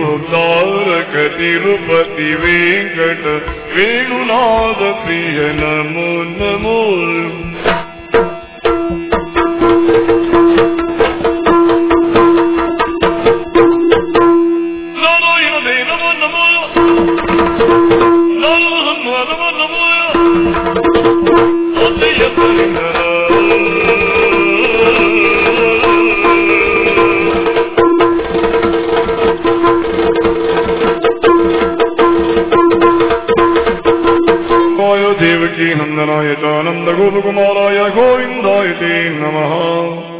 ತಾರಕ ತಿರುಪತಿ ವೆಂಕಟ ವೇಣುನಾದ ಪ್ರಿಯ ನಮೋ ನಮೋ ನಾರಾಯಣ ದೇ ನಮೋ ನಮೋ ನಾರಾಯಣ ನಮೋ ನಮೋ ಅತಿಯ वाय देवकी नन्दनाय च नन्दगोपकुमाराय गोविन्दाय ते नमः